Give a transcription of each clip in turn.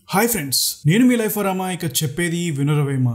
hi friends నేను మీ life Rama ఇక చెప్పేది వినురవేమ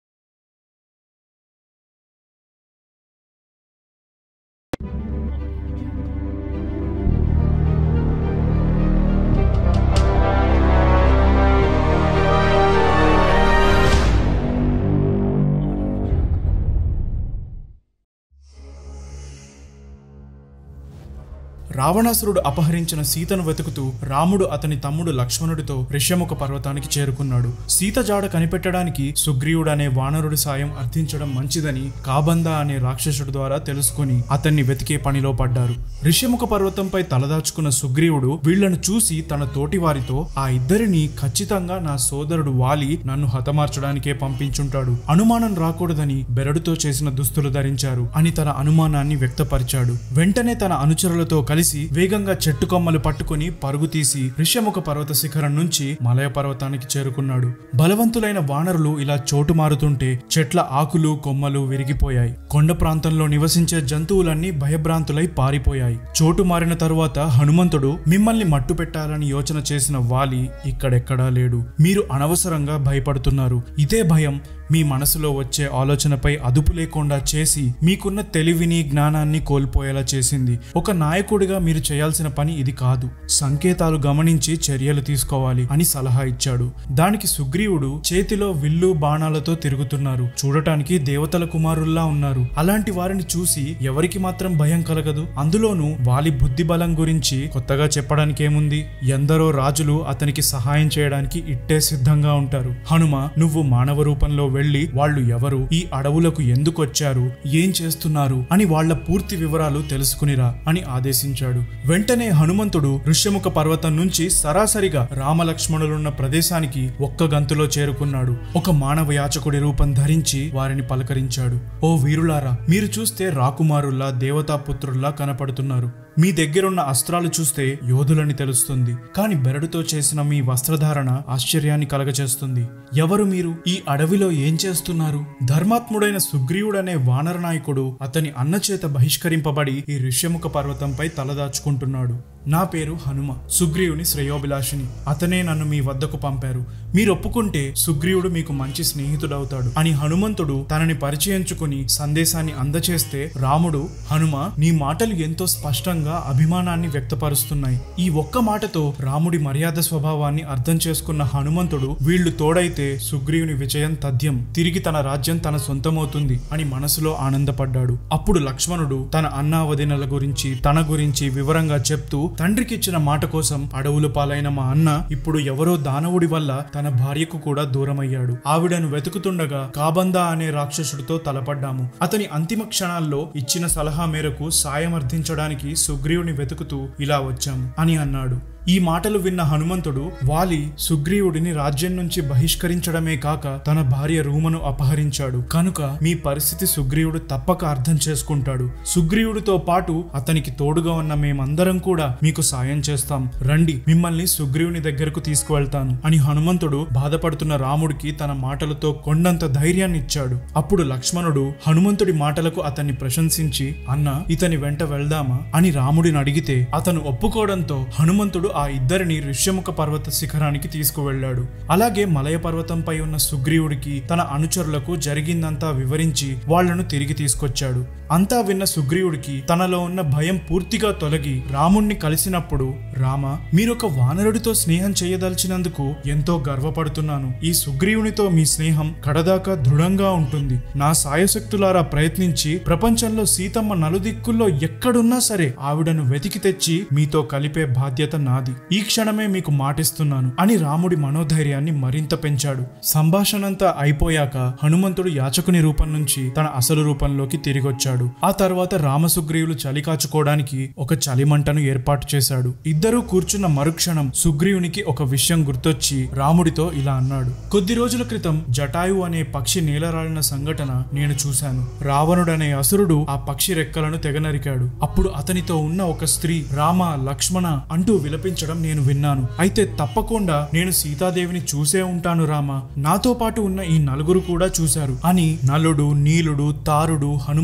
రావణాసురుడు అపహరించిన సీతను వెతుకుతూ రాముడు అతని తమ్ముడు లక్ష్మణుడితో ఋష్యముఖ పర్వతానికి చేరుకున్నాడు సీత జాడ కనిపెట్టడానికి సుగ్రీవుడు అనే వానరుడి సాయం అర్థించడం మంచిదని కాబంద అనే రాక్షసుడి ద్వారా తెలుసుకుని అతన్ని వెతికే పనిలో పడ్డారు ఋష్యముఖ పర్వతంపై తలదాచుకున్న సుగ్రీవుడు వీళ్లను చూసి తన తోటి వారితో ఆ ఇద్దరిని ఖచ్చితంగా నా సోదరుడు వాలి నన్ను హతమార్చడానికే పంపించుంటాడు అనుమానం రాకూడదని బెరడుతో చేసిన దుస్తులు ధరించారు అని తన అనుమానాన్ని వ్యక్తపరిచాడు వెంటనే తన అనుచరులతో కలిసి వేగంగా చెట్టు కొమ్మలు పట్టుకుని పరుగు తీసి ఋష్యముఖ పర్వత శిఖరం నుంచి మలయ పర్వతానికి చేరుకున్నాడు బలవంతులైన వానరులు ఇలా చోటు మారుతుంటే చెట్ల ఆకులు కొమ్మలు విరిగిపోయాయి కొండ ప్రాంతంలో నివసించే జంతువులన్నీ భయభ్రాంతులై పారిపోయాయి చోటు మారిన తరువాత హనుమంతుడు మిమ్మల్ని మట్టు పెట్టాలని యోచన చేసిన వాలి ఇక్కడెక్కడా లేడు మీరు అనవసరంగా భయపడుతున్నారు ఇదే భయం మీ మనసులో వచ్చే ఆలోచనపై అదుపు లేకుండా చేసి మీకున్న తెలివిని జ్ఞానాన్ని కోల్పోయేలా చేసింది ఒక నాయకుడిగా మీరు చేయాల్సిన పని ఇది కాదు సంకేతాలు గమనించి చర్యలు తీసుకోవాలి అని సలహా ఇచ్చాడు దానికి సుగ్రీవుడు చేతిలో విల్లు బాణాలతో తిరుగుతున్నారు చూడటానికి దేవతల కుమారుల్లా ఉన్నారు అలాంటి వారిని చూసి ఎవరికి మాత్రం భయం కలగదు అందులోనూ వాలి బుద్ధి బలం గురించి కొత్తగా చెప్పడానికి ఏముంది ఎందరో రాజులు అతనికి సహాయం చేయడానికి ఇట్టే సిద్ధంగా ఉంటారు హనుమ నువ్వు మానవ రూపంలో వెళ్లి వాళ్ళు ఎవరు ఈ అడవులకు ఎందుకు వచ్చారు ఏం చేస్తున్నారు అని వాళ్ళ పూర్తి వివరాలు తెలుసుకునిరా అని ఆదేశించాడు వెంటనే హనుమంతుడు ఋష్యముఖ పర్వతం నుంచి సరాసరిగా రామలక్ష్మణులున్న ప్రదేశానికి ఒక్క గంతులో చేరుకున్నాడు ఒక మానవ యాచకుడి రూపం ధరించి వారిని పలకరించాడు ఓ వీరులారా మీరు చూస్తే రాకుమారుల్లా దేవతాపుత్రుల్లా కనపడుతున్నారు మీ దగ్గరున్న అస్త్రాలు చూస్తే యోధులని తెలుస్తుంది కాని బెరడుతో చేసిన మీ వస్త్రధారణ ఆశ్చర్యాన్ని కలగచేస్తుంది ఎవరు మీరు ఈ అడవిలో ఏం చేస్తున్నారు ధర్మాత్ముడైన సుగ్రీవుడనే వానర నాయకుడు అతని అన్నచేత బహిష్కరింపబడి ఈ ఋష్యముఖ పర్వతంపై తలదాచుకుంటున్నాడు నా పేరు హనుమ సుగ్రీవుని శ్రేయోభిలాషిని అతనే నన్ను మీ వద్దకు పంపారు మీరు ఒప్పుకుంటే సుగ్రీవుడు మీకు మంచి స్నేహితుడవుతాడు అని హనుమంతుడు తనని పరిచయించుకుని సందేశాన్ని అందచేస్తే రాముడు హనుమ నీ మాటలు ఎంతో స్పష్టంగా అభిమానాన్ని వ్యక్తపరుస్తున్నాయి ఈ ఒక్క మాటతో రాముడి మర్యాద స్వభావాన్ని అర్థం చేసుకున్న హనుమంతుడు వీళ్లు తోడైతే సుగ్రీవుని విజయం తథ్యం తిరిగి తన రాజ్యం తన సొంతమవుతుంది అని మనసులో ఆనందపడ్డాడు అప్పుడు లక్ష్మణుడు తన అన్నావదినల గురించి తన గురించి వివరంగా చెప్తూ తండ్రికి ఇచ్చిన మాట కోసం అడవులు పాలైన మా అన్న ఇప్పుడు ఎవరో దానవుడి వల్ల తన భార్యకు కూడా దూరమయ్యాడు ఆవిడను వెతుకుతుండగా కాబందా అనే రాక్షసుడితో తలపడ్డాము అతని అంతిమ క్షణాల్లో ఇచ్చిన సలహా మేరకు సాయం అర్థించడానికి సుగ్రీవుని వెతుకుతూ ఇలా వచ్చాము అని అన్నాడు ఈ మాటలు విన్న హనుమంతుడు వాలి సుగ్రీవుడిని రాజ్యం నుంచి బహిష్కరించడమే కాక తన భార్య రూమను అపహరించాడు కనుక మీ పరిస్థితి సుగ్రీవుడు తప్పక అర్థం చేసుకుంటాడు సుగ్రీవుడితో పాటు అతనికి తోడుగా ఉన్న మేమందరం కూడా మీకు సాయం చేస్తాం రండి మిమ్మల్ని సుగ్రీవుని దగ్గరకు తీసుకువెళ్తాను అని హనుమంతుడు బాధపడుతున్న రాముడికి తన మాటలతో కొండంత ధైర్యాన్ని ఇచ్చాడు అప్పుడు లక్ష్మణుడు హనుమంతుడి మాటలకు అతన్ని ప్రశంసించి అన్న ఇతని వెంట వెళ్దామా అని రాముడిని అడిగితే అతను ఒప్పుకోవడంతో హనుమంతుడు ఆ ఇద్దరిని ఋష్యముఖ పర్వత శిఖరానికి తీసుకువెళ్లాడు అలాగే మలయ పర్వతంపై ఉన్న సుగ్రీవుడికి తన అనుచరులకు జరిగిందంతా వివరించి వాళ్లను తిరిగి తీసుకొచ్చాడు అంతా విన్న సుగ్రీవుడికి తనలో ఉన్న భయం పూర్తిగా తొలగి రాముణ్ణి కలిసినప్పుడు రామ మీరొక వానరుడితో స్నేహం చేయదలిచినందుకు ఎంతో గర్వపడుతున్నాను ఈ సుగ్రీవునితో మీ స్నేహం కడదాకా దృఢంగా ఉంటుంది నా సాయశక్తులారా ప్రయత్నించి ప్రపంచంలో సీతమ్మ నలుదిక్కుల్లో ఎక్కడున్నా సరే ఆవిడను వెతికి తెచ్చి మీతో కలిపే బాధ్యత నాది ఈ క్షణమే మీకు మాటిస్తున్నాను అని రాముడి మనోధైర్యాన్ని మరింత పెంచాడు సంభాషణంతా అయిపోయాక హనుమంతుడు యాచకుని రూపం నుంచి తన అసలు రూపంలోకి తిరిగొచ్చాడు ఆ తర్వాత రామసుగ్రీవులు చలి కాచుకోవడానికి ఒక చలిమంటను ఏర్పాటు చేశాడు ఇద్దరూ కూర్చున్న మరుక్షణం సుగ్రీవునికి ఒక విషయం గుర్తొచ్చి రాముడితో ఇలా అన్నాడు కొద్ది రోజుల క్రితం జటాయు అనే పక్షి నేలరాలిన సంఘటన నేను చూశాను రావణుడనే అసురుడు ఆ పక్షి రెక్కలను తెగనరికాడు అప్పుడు అతనితో ఉన్న ఒక స్త్రీ రామ లక్ష్మణ అంటూ విలపించడం నేను విన్నాను అయితే తప్పకుండా నేను సీతాదేవిని చూసే ఉంటాను రామ నాతో పాటు ఉన్న ఈ నలుగురు కూడా చూశారు అని నలుడు నీలుడు తారుడు హనుమంతులను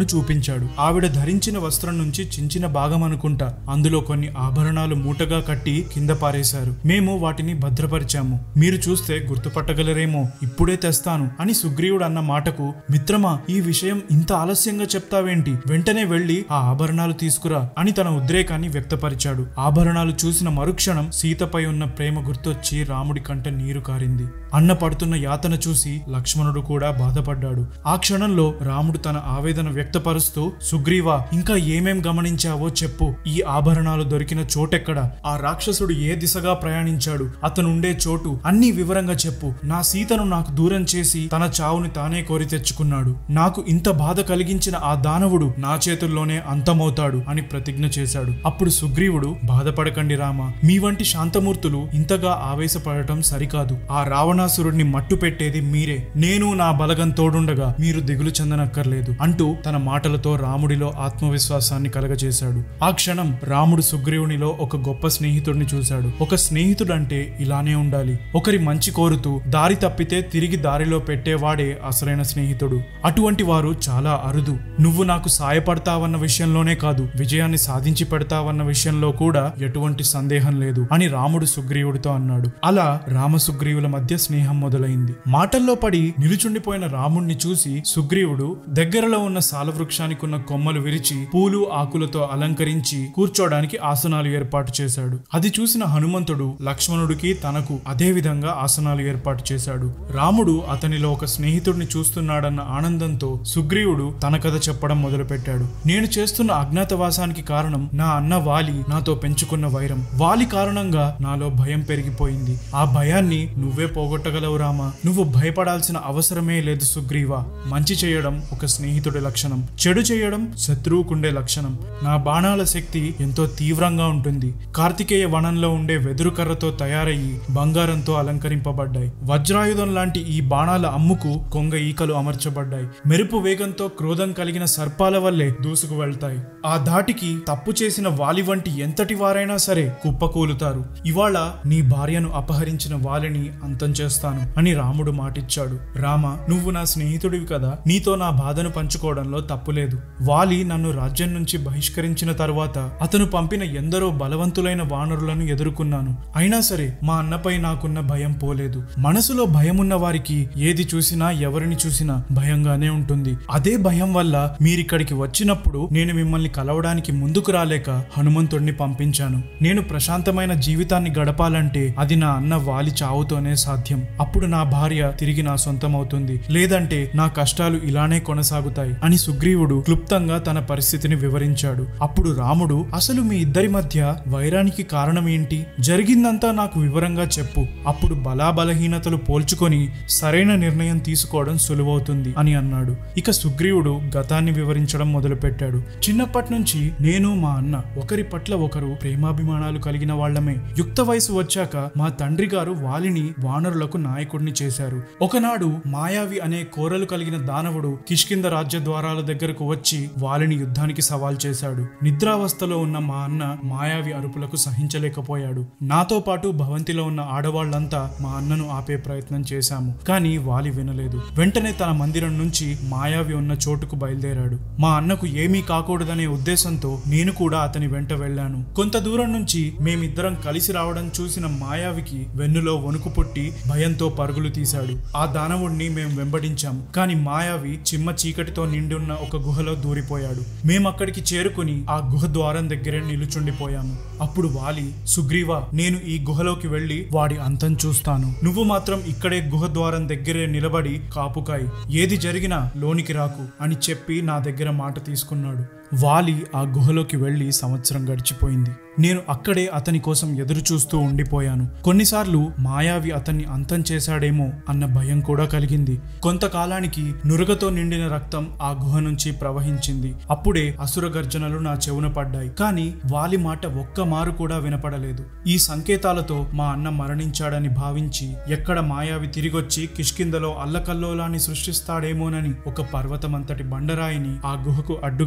చూపించాడు ఆవిడ ధరించిన వస్త్రం నుంచి చించిన భాగం అనుకుంటా అందులో కొన్ని ఆభరణాలు మూటగా కట్టి కింద పారేశారు మేము వాటిని భద్రపరిచాము మీరు చూస్తే గుర్తుపట్టగలరేమో ఇప్పుడే తెస్తాను అని సుగ్రీవుడు అన్న మాటకు మిత్రమా ఈ విషయం ఇంత ఆలస్యంగా చెప్తావేంటి వెంటనే వెళ్లి ఆ ఆభరణాలు తీసుకురా అని తన ఉద్రేకాన్ని వ్యక్తపరిచాడు ఆభరణాలు చూసిన మరుక్షణం సీతపై ఉన్న ప్రేమ గుర్తొచ్చి రాముడి కంట నీరు కారింది అన్న పడుతున్న యాతన చూసి లక్ష్మణుడు కూడా బాధపడ్డాడు ఆ క్షణంలో రాముడు తన ఆవేదన వ్యక్తపరుస్తూ సుగ్రీవా ఇంకా ఏమేం గమనించావో చెప్పు ఈ ఆభరణాలు దొరికిన చోటెక్కడ ఆ రాక్షసుడు ఏ దిశగా ప్రయాణించాడు అతను ఉండే చోటు అన్ని వివరంగా చెప్పు నా సీతను నాకు దూరం చేసి తన చావుని తానే కోరి తెచ్చుకున్నాడు నాకు ఇంత బాధ కలిగించిన ఆ దానవుడు నా చేతుల్లోనే అంతమవుతాడు అని ప్రతిజ్ఞ చేశాడు అప్పుడు సుగ్రీవుడు బాధపడకండి రామ మీ వంటి శాంతమూర్తులు ఇంతగా ఆవేశపడటం సరికాదు ఆ రావణాసురుడిని మట్టు పెట్టేది మీరే నేను నా బలగం తోడుండగా మీరు దిగులు చెందనక్కర్లేదు అంటూ తన మాటలతో రాముడిలో ఆత్మవిశ్వాసాన్ని కలగజేశాడు ఆ క్షణం రాముడు సుగ్రీవునిలో ఒక గొప్ప స్నేహితుడిని చూశాడు ఒక స్నేహితుడంటే ఇలానే ఉండాలి ఒకరి మంచి కోరుతూ దారి తప్పితే తిరిగి దారిలో పెట్టేవాడే అసలైన స్నేహితుడు అటువంటి వారు చాలా అరుదు నువ్వు నాకు సాయపడతావన్న విషయంలోనే కాదు విజయాన్ని సాధించి పెడతావన్న విషయంలో కూడా ఎటువంటి సందేహం లేదు అని రాముడు సుగ్రీవుడితో అన్నాడు అలా రామ సుగ్రీవుల మధ్య స్నేహం మొదలైంది మాటల్లో పడి నిలుచుండిపోయిన రాముణ్ణి చూసి సుగ్రీవుడు దగ్గరలో ఉన్న సాలవృక్షానికి ఉన్న కొమ్మలు విరిచి పూలు ఆకులతో అలంకరించి కూర్చోడానికి ఆసనాలు ఏర్పాటు చేశాడు అది చూసిన హనుమంతుడు లక్ష్మణుడికి తనకు అదే విధంగా ఆసనాలు ఏర్పాటు చేశాడు రాముడు అతనిలో ఒక స్నేహితుడిని చూస్తున్నాడన్న ఆనందంతో సుగ్రీవుడు తన కథ చెప్పడం మొదలుపెట్టాడు నేను చేస్తున్న అజ్ఞాతవాసానికి కారణం నా అన్న వాలి నాతో పెంచుకున్న వైరం వాలి కారణంగా నాలో భయం పెరిగిపోయింది ఆ భయాన్ని నువ్వే పోగొట్టగలవు రామా నువ్వు భయపడాల్సిన అవసరమే లేదు సుగ్రీవా మంచి చేయడం ఒక స్నేహితుడి లక్షణం చెడు చేయడం శత్రువుకుండే లక్షణం నా బాణాల శక్తి ఎంతో తీవ్రంగా ఉంటుంది కార్తికేయ వనంలో ఉండే వెదురు కర్రతో తయారయ్యి బంగారంతో అలంకరింపబడ్డాయి వజ్రాయుధం లాంటి ఈ బాణాల అమ్ముకు కొంగ ఈకలు అమర్చబడ్డాయి మెరుపు వేగంతో క్రోధం కలిగిన సర్పాల వల్లే దూసుకు వెళ్తాయి ఆ ధాటికి తప్పు చేసిన వాలి వంటి ఎంతటి వారైనా సరే కుప్పకూలుతారు ఇవాళ నీ భార్యను అపహరించిన వాలిని అంతం చేస్తాను అని రాముడు మాటిచ్చాడు రామ నువ్వు నా స్నేహితుడివి కదా నీతో నా బాధను పంచుకోవడంలో తప్పులేదు వాలి నన్ను రాజ్యం నుంచి బహిష్కరించిన తరువాత అతను పంపిన ఎందరో బలవంతులైన వానరులను ఎదుర్కొన్నాను అయినా సరే మా అన్నపై నాకున్న భయం పోలేదు మనసులో భయం ఉన్న వారికి ఏది చూసినా ఎవరిని చూసినా భయంగానే ఉంటుంది అదే భయం వల్ల మీరిక్కడికి వచ్చినప్పుడు నేను మిమ్మల్ని కలవడానికి ముందుకు రాలేక హనుమంతుడిని పంపించాను నేను ప్రశాంతమైన జీవితాన్ని గడపాలంటే అది నా అన్న వాలి చావుతోనే సాధ్యం అప్పుడు నా భార్య తిరిగి నా సొంతం అవుతుంది లేదంటే నా కష్టాలు ఇలానే కొనసాగుతాయి అని సుగ్రీవుడు క్లుప్తంగా తన పరిస్థితిని వివరించాడు అప్పుడు రాముడు అసలు మీ ఇద్దరి మధ్య వైరానికి కారణం ఏంటి జరిగిందంతా నాకు వివరంగా చెప్పు అప్పుడు బలాబలహీనతలు పోల్చుకొని సరైన నిర్ణయం తీసుకోవడం సులువవుతుంది అని అన్నాడు ఇక సుగ్రీవుడు గతాన్ని వివరించడం మొదలుపెట్టాడు చిన్నప్పటి నుంచి నేను మా అన్న ఒకరి పట్ల ఒకరు ప్రేమాభిమానాలు కలిగిన వాళ్ళమే యుక్త వయసు వచ్చాక మా తండ్రి గారు వాలిని వానరులకు నాయకుడిని చేశారు ఒకనాడు మాయావి అనే కోరలు కలిగిన దానవుడు కిష్కింద రాజ్య ద్వారాల దగ్గరకు వచ్చి వాలిని యుద్ధానికి సవాల్ చేశాడు నిద్రావస్థలో ఉన్న మా అన్న మాయావి అరుపులకు సహించలేకపోయాడు నాతో పాటు భవంతిలో ఉన్న ఆడవాళ్లంతా మా అన్నను ఆపే ప్రయత్నం చేశాము కానీ వాలి వినలేదు వెంటనే తన మందిరం నుంచి మాయావి ఉన్న చోటుకు బయలుదేరాడు మా అన్నకు ఏమీ కాకూడదనే ఉద్దేశంతో నేను కూడా అతని వెంట వెళ్ళాను కొంత దూరం నుంచి మేమిద్దరం కలిసి రావడం చూసిన మాయావికి వెన్నులో వణుకు పుట్టి భయంతో పరుగులు తీశాడు ఆ దానవుణ్ణి మేము వెంబడించాం కానీ మాయావి చిమ్మ చీకటితో నిండి ఉన్న ఒక గుహలో దూరిపోయాడు మేమక్కడికి చేరుకుని ఆ గుహ ద్వారం దగ్గరే నిలుచుండిపోయాము అప్పుడు వాలి సుగ్రీవా నేను ఈ గుహలోకి వెళ్లి వాడి అంతం చూస్తాను నువ్వు మాత్రం ఇక్కడే గుహ ద్వారం దగ్గరే నిలబడి కాపుకాయి ఏది జరిగినా లోనికి రాకు అని చెప్పి నా దగ్గర మాట తీసుకున్నాడు వాలి ఆ గుహలోకి వెళ్లి సంవత్సరం గడిచిపోయింది నేను అక్కడే అతని కోసం ఎదురు చూస్తూ ఉండిపోయాను కొన్నిసార్లు మాయావి అతన్ని అంతం చేశాడేమో అన్న భయం కూడా కలిగింది కొంతకాలానికి నురగతో నిండిన రక్తం ఆ గుహ నుంచి ప్రవహించింది అప్పుడే అసుర గర్జనలు నా చెవున పడ్డాయి కానీ వాలి మాట ఒక్క మారు కూడా వినపడలేదు ఈ సంకేతాలతో మా అన్న మరణించాడని భావించి ఎక్కడ మాయావి తిరిగొచ్చి కిష్కిందలో అల్లకల్లోలాన్ని సృష్టిస్తాడేమోనని ఒక పర్వతమంతటి బండరాయిని ఆ గుహకు అడ్డుగా పెట్టాను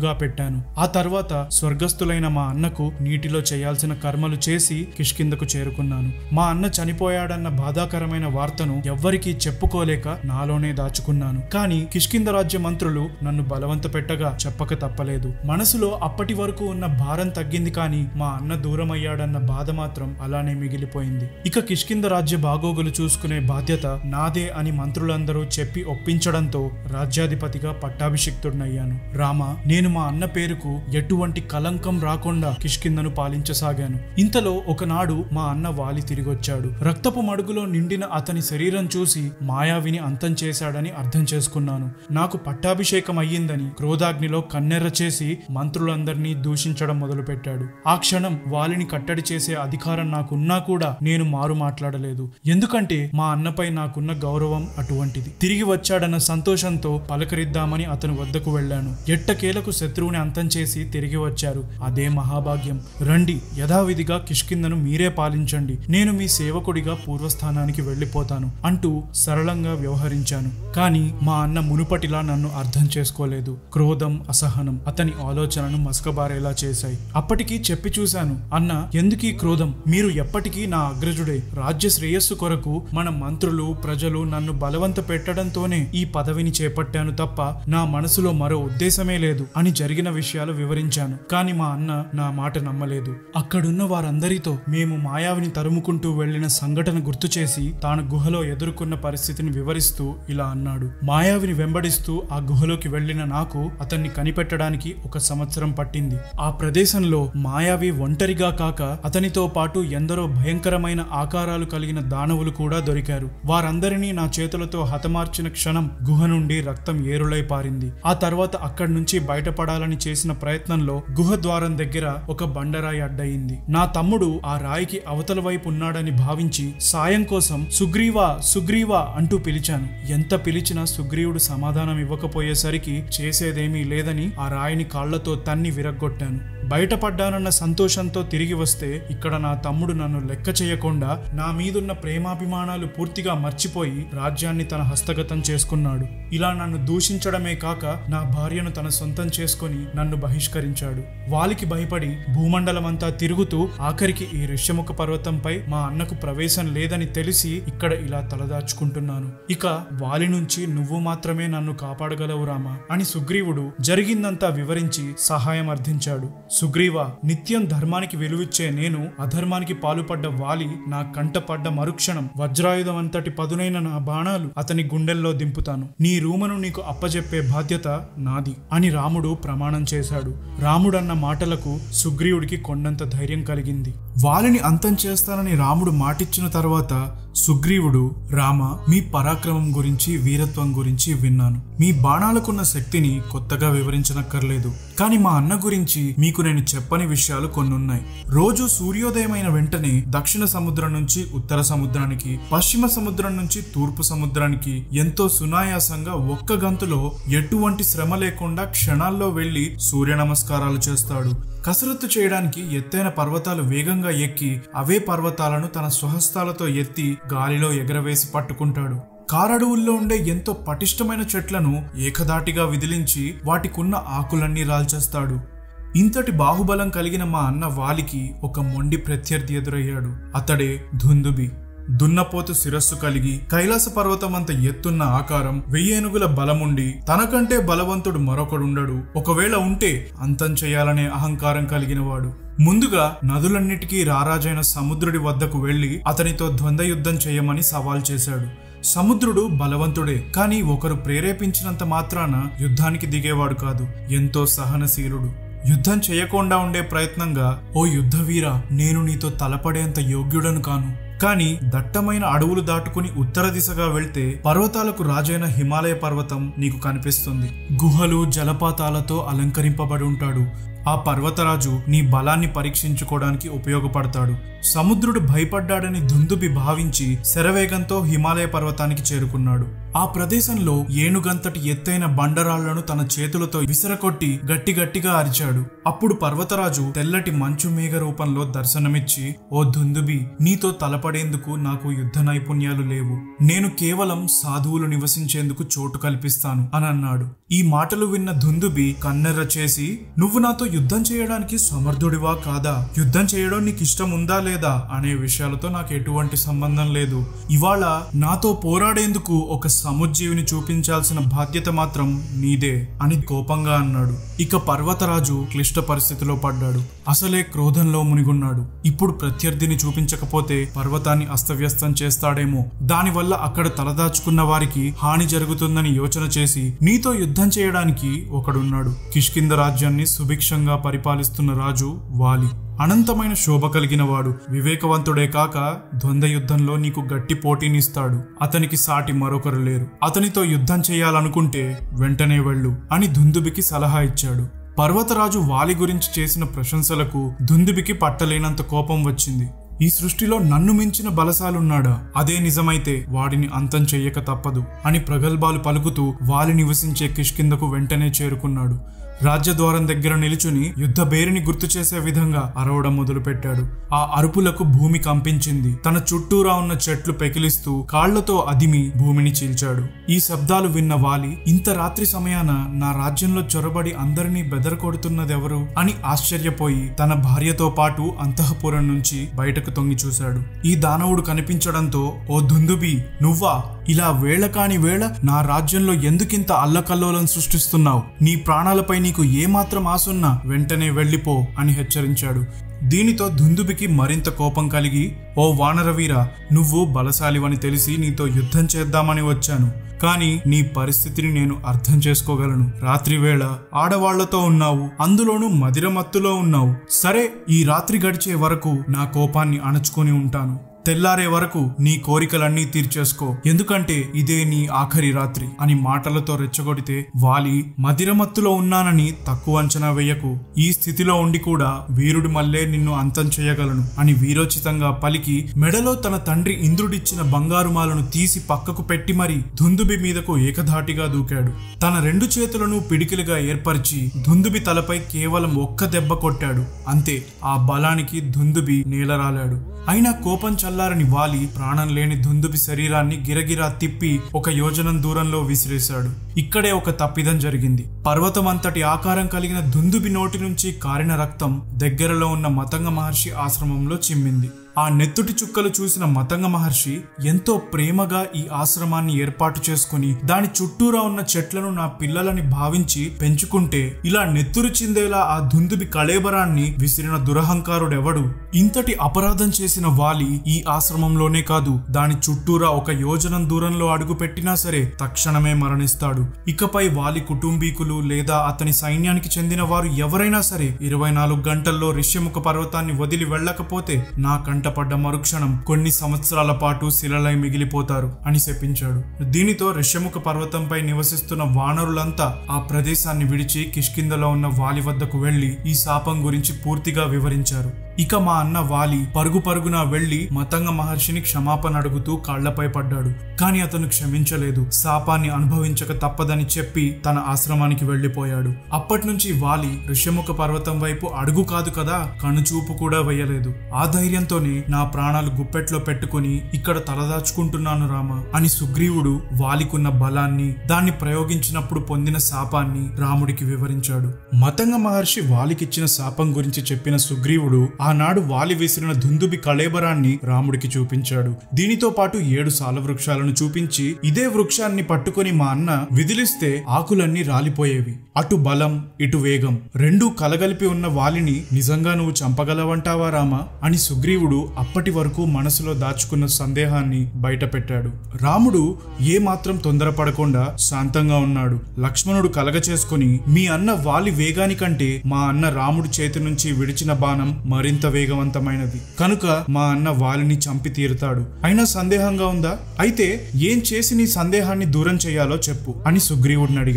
వెళ్ళాను ఆ తర్వాత స్వర్గస్థులైన మా అన్నకు నీటిలో చేయాల్సిన కర్మలు చేసి కిష్కిందకు చేరుకున్నాను మా అన్న చనిపోయాడన్న బాధాకరమైన వార్తను ఎవ్వరికీ చెప్పుకోలేక నాలోనే దాచుకున్నాను కానీ కిష్కింద రాజ్య మంత్రులు నన్ను బలవంత పెట్టగా చెప్పక తప్పలేదు మనసులో అప్పటి వరకు ఉన్న భారం తగ్గింది కానీ మా అన్న దూరం అయ్యాడన్న బాధ మాత్రం అలానే మిగిలిపోయింది ఇక కిష్కింద రాజ్య బాగోగులు చూసుకునే బాధ్యత నాదే అని మంత్రులందరూ చెప్పి ఒప్పించడంతో రాజ్యాధిపతిగా పట్టాభిషిక్తుడినయ్యాను రామ నేను మా అన్న పేరుకు ఎటువంటి కలంకం రాకుండా కిష్కిందను పాలించసాగాను ఇంతలో ఒకనాడు మా అన్న వాలి తిరిగొచ్చాడు రక్తపు మడుగులో నిండిన అతని శరీరం చూసి మాయావిని అంతం చేశాడని అర్థం చేసుకున్నాను నాకు పట్టాభిషేకం అయ్యిందని క్రోధాగ్నిలో కన్నెర్ర చేసి మంత్రులందరినీ దూషించడం మొదలుపెట్టాడు ఆ క్షణం వాలిని కట్టడి చేసే అధికారం నాకున్నా కూడా నేను మారు మాట్లాడలేదు ఎందుకంటే మా అన్నపై నాకున్న గౌరవం అటువంటిది తిరిగి వచ్చాడన్న సంతోషంతో పలకరిద్దామని అతని వద్దకు వెళ్ళాను ఎట్టకేలకు శత్రువుని అంతం చేసి తిరిగి వచ్చారు అదే మహాభాగ్యం రండి యథావిధిగా కిష్కిందను మీరే పాలించండి నేను మీ సేవకుడిగా పూర్వస్థానానికి వెళ్ళిపోతాను అంటూ సరళంగా వ్యవహరించాను కానీ మా అన్న మునుపటిలా నన్ను అర్థం చేసుకోలేదు క్రోధం అసహనం అతని ఆలోచనను మసకబారేలా చేశాయి అప్పటికి చెప్పి చూశాను అన్న ఎందుకీ క్రోధం మీరు ఎప్పటికీ నా అగ్రజుడే రాజ్య శ్రేయస్సు కొరకు మన మంత్రులు ప్రజలు నన్ను బలవంత పెట్టడంతోనే ఈ పదవిని చేపట్టాను తప్ప నా మనసులో మరో ఉద్దేశమే లేదు అని జరిగిన విషయాలు వివరించాను కానీ మా అన్న నా మాట నమ్మలేదు అక్కడున్న వారందరితో మేము మాయావిని తరుముకుంటూ వెళ్లిన సంఘటన గుర్తు చేసి తాను గుహలో ఎదుర్కొన్న పరిస్థితిని వివరిస్తూ ఇలా అన్నాడు మాయావిని వెంబడిస్తూ ఆ గుహలోకి వెళ్లిన నాకు అతన్ని కనిపెట్టడానికి ఒక సంవత్సరం పట్టింది ఆ ప్రదేశంలో మాయావి ఒంటరిగా కాక అతనితో పాటు ఎందరో భయంకరమైన ఆకారాలు కలిగిన దానవులు కూడా దొరికారు వారందరినీ నా చేతులతో హతమార్చిన క్షణం గుహ నుండి రక్తం ఏరులై పారింది ఆ తర్వాత అక్కడి నుంచి బయటపడాలని చేసిన ప్రయత్నంలో గుహ ద్వారం దగ్గర ఒక బండరాయి అడ్డయింది నా తమ్ముడు ఆ రాయికి అవతల వైపు ఉన్నాడని భావించి సాయం కోసం సుగ్రీవా సుగ్రీవా అంటూ పిలిచాను ఎంత పిలిచినా సుగ్రీవుడు సమాధానం ఇవ్వకపోయేసరికి చేసేదేమీ లేదని ఆ రాయిని కాళ్లతో తన్ని విరగ్గొట్టాను బయటపడ్డానన్న సంతోషంతో తిరిగి వస్తే ఇక్కడ నా తమ్ముడు నన్ను లెక్క చేయకుండా నా మీదున్న ప్రేమాభిమానాలు పూర్తిగా మర్చిపోయి రాజ్యాన్ని తన హస్తగతం చేసుకున్నాడు ఇలా నన్ను దూషించడమే కాక నా భార్యను తన సొంతం చేసుకొని నన్ను బహిష్కరించాడు వాలికి భయపడి భూమండలమంతా తిరుగుతూ ఆఖరికి ఈ ఋష్యముఖ పర్వతంపై మా అన్నకు ప్రవేశం లేదని తెలిసి ఇక్కడ ఇలా తలదాచుకుంటున్నాను ఇక వాలి నుంచి నువ్వు మాత్రమే నన్ను కాపాడగలవు రామా అని సుగ్రీవుడు జరిగిందంతా వివరించి సహాయం అర్థించాడు సుగ్రీవ నిత్యం ధర్మానికి విలువిచ్చే నేను అధర్మానికి పాలుపడ్డ వాలి నా కంట పడ్డ మరుక్షణం వజ్రాయుధం అంతటి పదునైన నా బాణాలు అతని గుండెల్లో దింపుతాను నీ రూమను నీకు అప్పజెప్పే బాధ్యత నాది అని రాముడు ప్రమాణం చేశాడు రాముడన్న మాటలకు సుగ్రీవుడికి కొండంత ధైర్యం కలిగింది వాలిని అంతం చేస్తానని రాముడు మాటిచ్చిన తర్వాత సుగ్రీవుడు రామ మీ పరాక్రమం గురించి వీరత్వం గురించి విన్నాను మీ బాణాలకున్న శక్తిని కొత్తగా వివరించనక్కర్లేదు కానీ మా అన్న గురించి మీకు నేను చెప్పని విషయాలు కొన్నున్నాయి రోజు సూర్యోదయమైన వెంటనే దక్షిణ సముద్రం నుంచి ఉత్తర సముద్రానికి పశ్చిమ సముద్రం నుంచి తూర్పు సముద్రానికి ఎంతో సునాయాసంగా ఒక్క గంతులో ఎటువంటి శ్రమ లేకుండా క్షణాల్లో వెళ్లి సూర్య నమస్కారాలు చేస్తాడు కసరత్తు చేయడానికి ఎత్తైన పర్వతాలు వేగంగా ఎక్కి అవే పర్వతాలను తన స్వహస్తాలతో ఎత్తి గాలిలో ఎగరవేసి పట్టుకుంటాడు కారడవుల్లో ఉండే ఎంతో పటిష్టమైన చెట్లను ఏకదాటిగా విదిలించి వాటికున్న ఆకులన్నీ రాల్చేస్తాడు ఇంతటి బాహుబలం కలిగిన మా అన్న వాలికి ఒక మొండి ప్రత్యర్థి ఎదురయ్యాడు అతడే ధుందుబి దున్నపోతు శిరస్సు కలిగి కైలాస పర్వతం అంత ఎత్తున్న ఆకారం వెయ్యేనుగుల బలముండి తనకంటే బలవంతుడు మరొకడుండడు ఒకవేళ ఉంటే అంతం చేయాలనే అహంకారం కలిగినవాడు ముందుగా నదులన్నిటికీ రారాజైన సముద్రుడి వద్దకు వెళ్లి అతనితో ద్వంద్వ యుద్ధం చేయమని సవాల్ చేశాడు సముద్రుడు బలవంతుడే కానీ ఒకరు ప్రేరేపించినంత మాత్రాన యుద్ధానికి దిగేవాడు కాదు ఎంతో సహనశీలుడు యుద్ధం చేయకుండా ఉండే ప్రయత్నంగా ఓ యుద్ధవీర నేను నీతో తలపడేంత యోగ్యుడను కాను కానీ దట్టమైన అడవులు దాటుకుని ఉత్తర దిశగా వెళ్తే పర్వతాలకు రాజైన హిమాలయ పర్వతం నీకు కనిపిస్తుంది గుహలు జలపాతాలతో అలంకరింపబడి ఉంటాడు ఆ పర్వతరాజు నీ బలాన్ని పరీక్షించుకోవడానికి ఉపయోగపడతాడు సముద్రుడు భయపడ్డాడని దుందుబి భావించి శరవేగంతో హిమాలయ పర్వతానికి చేరుకున్నాడు ఆ ప్రదేశంలో ఏనుగంతటి ఎత్తైన బండరాళ్లను తన చేతులతో విసరకొట్టి గట్టి గట్టిగా అరిచాడు అప్పుడు పర్వతరాజు తెల్లటి మంచు మేఘ రూపంలో దర్శనమిచ్చి ఓ దుందుబి నీతో తలపడేందుకు నాకు యుద్ధ నైపుణ్యాలు లేవు నేను కేవలం సాధువులు నివసించేందుకు చోటు కల్పిస్తాను అని అన్నాడు ఈ మాటలు విన్న దుందుబి కన్నెర్ర చేసి నువ్వు నాతో యుద్ధం చేయడానికి సమర్థుడివా కాదా యుద్ధం చేయడం నీకు ఇష్టం ఉందా లేదా అనే విషయాలతో నాకు ఎటువంటి సంబంధం లేదు ఇవాళ నాతో పోరాడేందుకు ఒక సముజ్జీవిని చూపించాల్సిన బాధ్యత మాత్రం నీదే అని కోపంగా అన్నాడు ఇక పర్వతరాజు క్లిష్ట పరిస్థితిలో పడ్డాడు అసలే క్రోధంలో మునిగున్నాడు ఇప్పుడు ప్రత్యర్థిని చూపించకపోతే పర్వతాన్ని అస్తవ్యస్తం చేస్తాడేమో దానివల్ల అక్కడ తలదాచుకున్న వారికి హాని జరుగుతుందని యోచన చేసి నీతో యుద్ధం చేయడానికి ఒకడున్నాడు కిష్కింద రాజ్యాన్ని సుభిక్షంగా పరిపాలిస్తున్న రాజు వాలి అనంతమైన శోభ కలిగిన వాడు వివేకవంతుడే కాక ద్వంద్వ యుద్ధంలో నీకు గట్టి పోటీనిస్తాడు అతనికి సాటి మరొకరు లేరు అతనితో యుద్ధం చేయాలనుకుంటే వెంటనే వెళ్ళు అని దుందుబికి సలహా ఇచ్చాడు పర్వతరాజు వాలి గురించి చేసిన ప్రశంసలకు దుందుబికి పట్టలేనంత కోపం వచ్చింది ఈ సృష్టిలో నన్ను మించిన బలశాలున్నాడా అదే నిజమైతే వాడిని అంతం చెయ్యక తప్పదు అని ప్రగల్భాలు పలుకుతూ వాలి నివసించే కిష్కిందకు వెంటనే చేరుకున్నాడు రాజ్యద్వారం దగ్గర నిలుచుని యుద్ధ బేరిని గుర్తు చేసే విధంగా అరవడం మొదలుపెట్టాడు ఆ అరుపులకు భూమి కంపించింది తన చుట్టూరా ఉన్న చెట్లు పెకిలిస్తూ కాళ్లతో అదిమి భూమిని చీల్చాడు ఈ శబ్దాలు విన్న వాలి ఇంత రాత్రి సమయాన నా రాజ్యంలో చొరబడి అందరినీ బెదరకొడుతున్నదెవరు అని ఆశ్చర్యపోయి తన భార్యతో పాటు అంతఃపురం నుంచి బయటకు తొంగి చూశాడు ఈ దానవుడు కనిపించడంతో ఓ దుందుబి నువ్వా ఇలా వేళ కాని వేళ నా రాజ్యంలో ఎందుకింత అల్లకల్లోలం సృష్టిస్తున్నావు నీ ప్రాణాలపై నీకు ఏమాత్రం ఆసున్నా వెంటనే వెళ్ళిపో అని హెచ్చరించాడు దీనితో దుందుబికి మరింత కోపం కలిగి ఓ వానరవీర నువ్వు బలశాలివని తెలిసి నీతో యుద్ధం చేద్దామని వచ్చాను కానీ నీ పరిస్థితిని నేను అర్థం చేసుకోగలను రాత్రి వేళ ఆడవాళ్లతో ఉన్నావు అందులోనూ మదిరమత్తులో ఉన్నావు సరే ఈ రాత్రి గడిచే వరకు నా కోపాన్ని అణచుకొని ఉంటాను తెల్లారే వరకు నీ కోరికలన్నీ తీర్చేసుకో ఎందుకంటే ఇదే నీ ఆఖరి రాత్రి అని మాటలతో రెచ్చగొడితే వాలి మదిరమత్తులో ఉన్నానని తక్కువ అంచనా వేయకు ఈ స్థితిలో ఉండి కూడా వీరుడి మల్లే నిన్ను అంతం చేయగలను అని వీరోచితంగా పలికి మెడలో తన తండ్రి ఇంద్రుడిచ్చిన బంగారు మాలను తీసి పక్కకు పెట్టి మరి దుందుబి మీదకు ఏకధాటిగా దూకాడు తన రెండు చేతులను పిడికిలుగా ఏర్పరిచి దుందుబి తలపై కేవలం ఒక్క దెబ్బ కొట్టాడు అంతే ఆ బలానికి దుందుబి నేలరాలాడు అయినా కోపం చల్లారని వాలి ప్రాణం లేని దుందుబి శరీరాన్ని గిరగిరా తిప్పి ఒక యోజనం దూరంలో విసిరేశాడు ఇక్కడే ఒక తప్పిదం జరిగింది పర్వతం అంతటి ఆకారం కలిగిన దుందుబి నోటి నుంచి కారిన రక్తం దగ్గరలో ఉన్న మతంగ మహర్షి ఆశ్రమంలో చిమ్మింది ఆ నెత్తుటి చుక్కలు చూసిన మతంగ మహర్షి ఎంతో ప్రేమగా ఈ ఆశ్రమాన్ని ఏర్పాటు చేసుకుని దాని చుట్టూరా ఉన్న చెట్లను నా పిల్లలని భావించి పెంచుకుంటే ఇలా నెత్తురు చిందేలా ఆ దుందుబి కళేబరాన్ని విసిరిన దురహంకారుడెవడు ఇంతటి అపరాధం చేసిన వాలి ఈ ఆశ్రమంలోనే కాదు దాని చుట్టూరా ఒక యోజనం దూరంలో అడుగు పెట్టినా సరే తక్షణమే మరణిస్తాడు ఇకపై వాలి కుటుంబీకులు లేదా అతని సైన్యానికి చెందిన వారు ఎవరైనా సరే ఇరవై నాలుగు గంటల్లో రిష్యముఖ పర్వతాన్ని వదిలి వెళ్ళకపోతే నా కంటపడ్డ మరుక్షణం కొన్ని సంవత్సరాల పాటు శిలలై మిగిలిపోతారు అని శపించాడు దీనితో రిష్యముఖ పర్వతంపై నివసిస్తున్న వానరులంతా ఆ ప్రదేశాన్ని విడిచి కిష్కిందలో ఉన్న వాలి వద్దకు వెళ్లి ఈ శాపం గురించి పూర్తిగా వివరించారు ఇక మా అన్న వాలి పరుగు పరుగున వెళ్లి మతంగ మహర్షిని క్షమాపణ అడుగుతూ కాళ్లపై పడ్డాడు కాని అతను క్షమించలేదు శాపాన్ని అనుభవించక తప్పదని చెప్పి తన ఆశ్రమానికి వెళ్లిపోయాడు అప్పటి నుంచి వాలి ఋష్యముఖ పర్వతం వైపు అడుగు కాదు కదా కనుచూపు కూడా వేయలేదు ఆ ధైర్యంతోనే నా ప్రాణాలు గుప్పెట్లో పెట్టుకుని ఇక్కడ తలదాచుకుంటున్నాను రామ అని సుగ్రీవుడు వాలికున్న బలాన్ని దాన్ని ప్రయోగించినప్పుడు పొందిన శాపాన్ని రాముడికి వివరించాడు మతంగ మహర్షి వాలికిచ్చిన శాపం గురించి చెప్పిన సుగ్రీవుడు ఆనాడు వాలి విసిరిన దుందుబి కళేబరాన్ని రాముడికి చూపించాడు దీనితో పాటు ఏడు సాల వృక్షాలను చూపించి ఇదే వృక్షాన్ని పట్టుకొని మా అన్న విదిలిస్తే ఆకులన్నీ రాలిపోయేవి అటు బలం ఇటు వేగం రెండూ కలగలిపి ఉన్న వాలిని నిజంగా నువ్వు చంపగలవంటావా రామా అని సుగ్రీవుడు అప్పటి వరకు మనసులో దాచుకున్న సందేహాన్ని బయటపెట్టాడు రాముడు ఏ మాత్రం తొందరపడకుండా శాంతంగా ఉన్నాడు లక్ష్మణుడు కలగ చేసుకుని మీ అన్న వాలి వేగానికంటే మా అన్న రాముడి చేతి నుంచి విడిచిన బాణం మరింత వేగవంతమైనది కనుక మా అన్న వాలిని చంపి తీరుతాడు అయినా సందేహంగా ఉందా అయితే ఏం చేసి నీ సందేహాన్ని దూరం చేయాలో చెప్పు అని సుగ్రీవుడిని అడిగాడు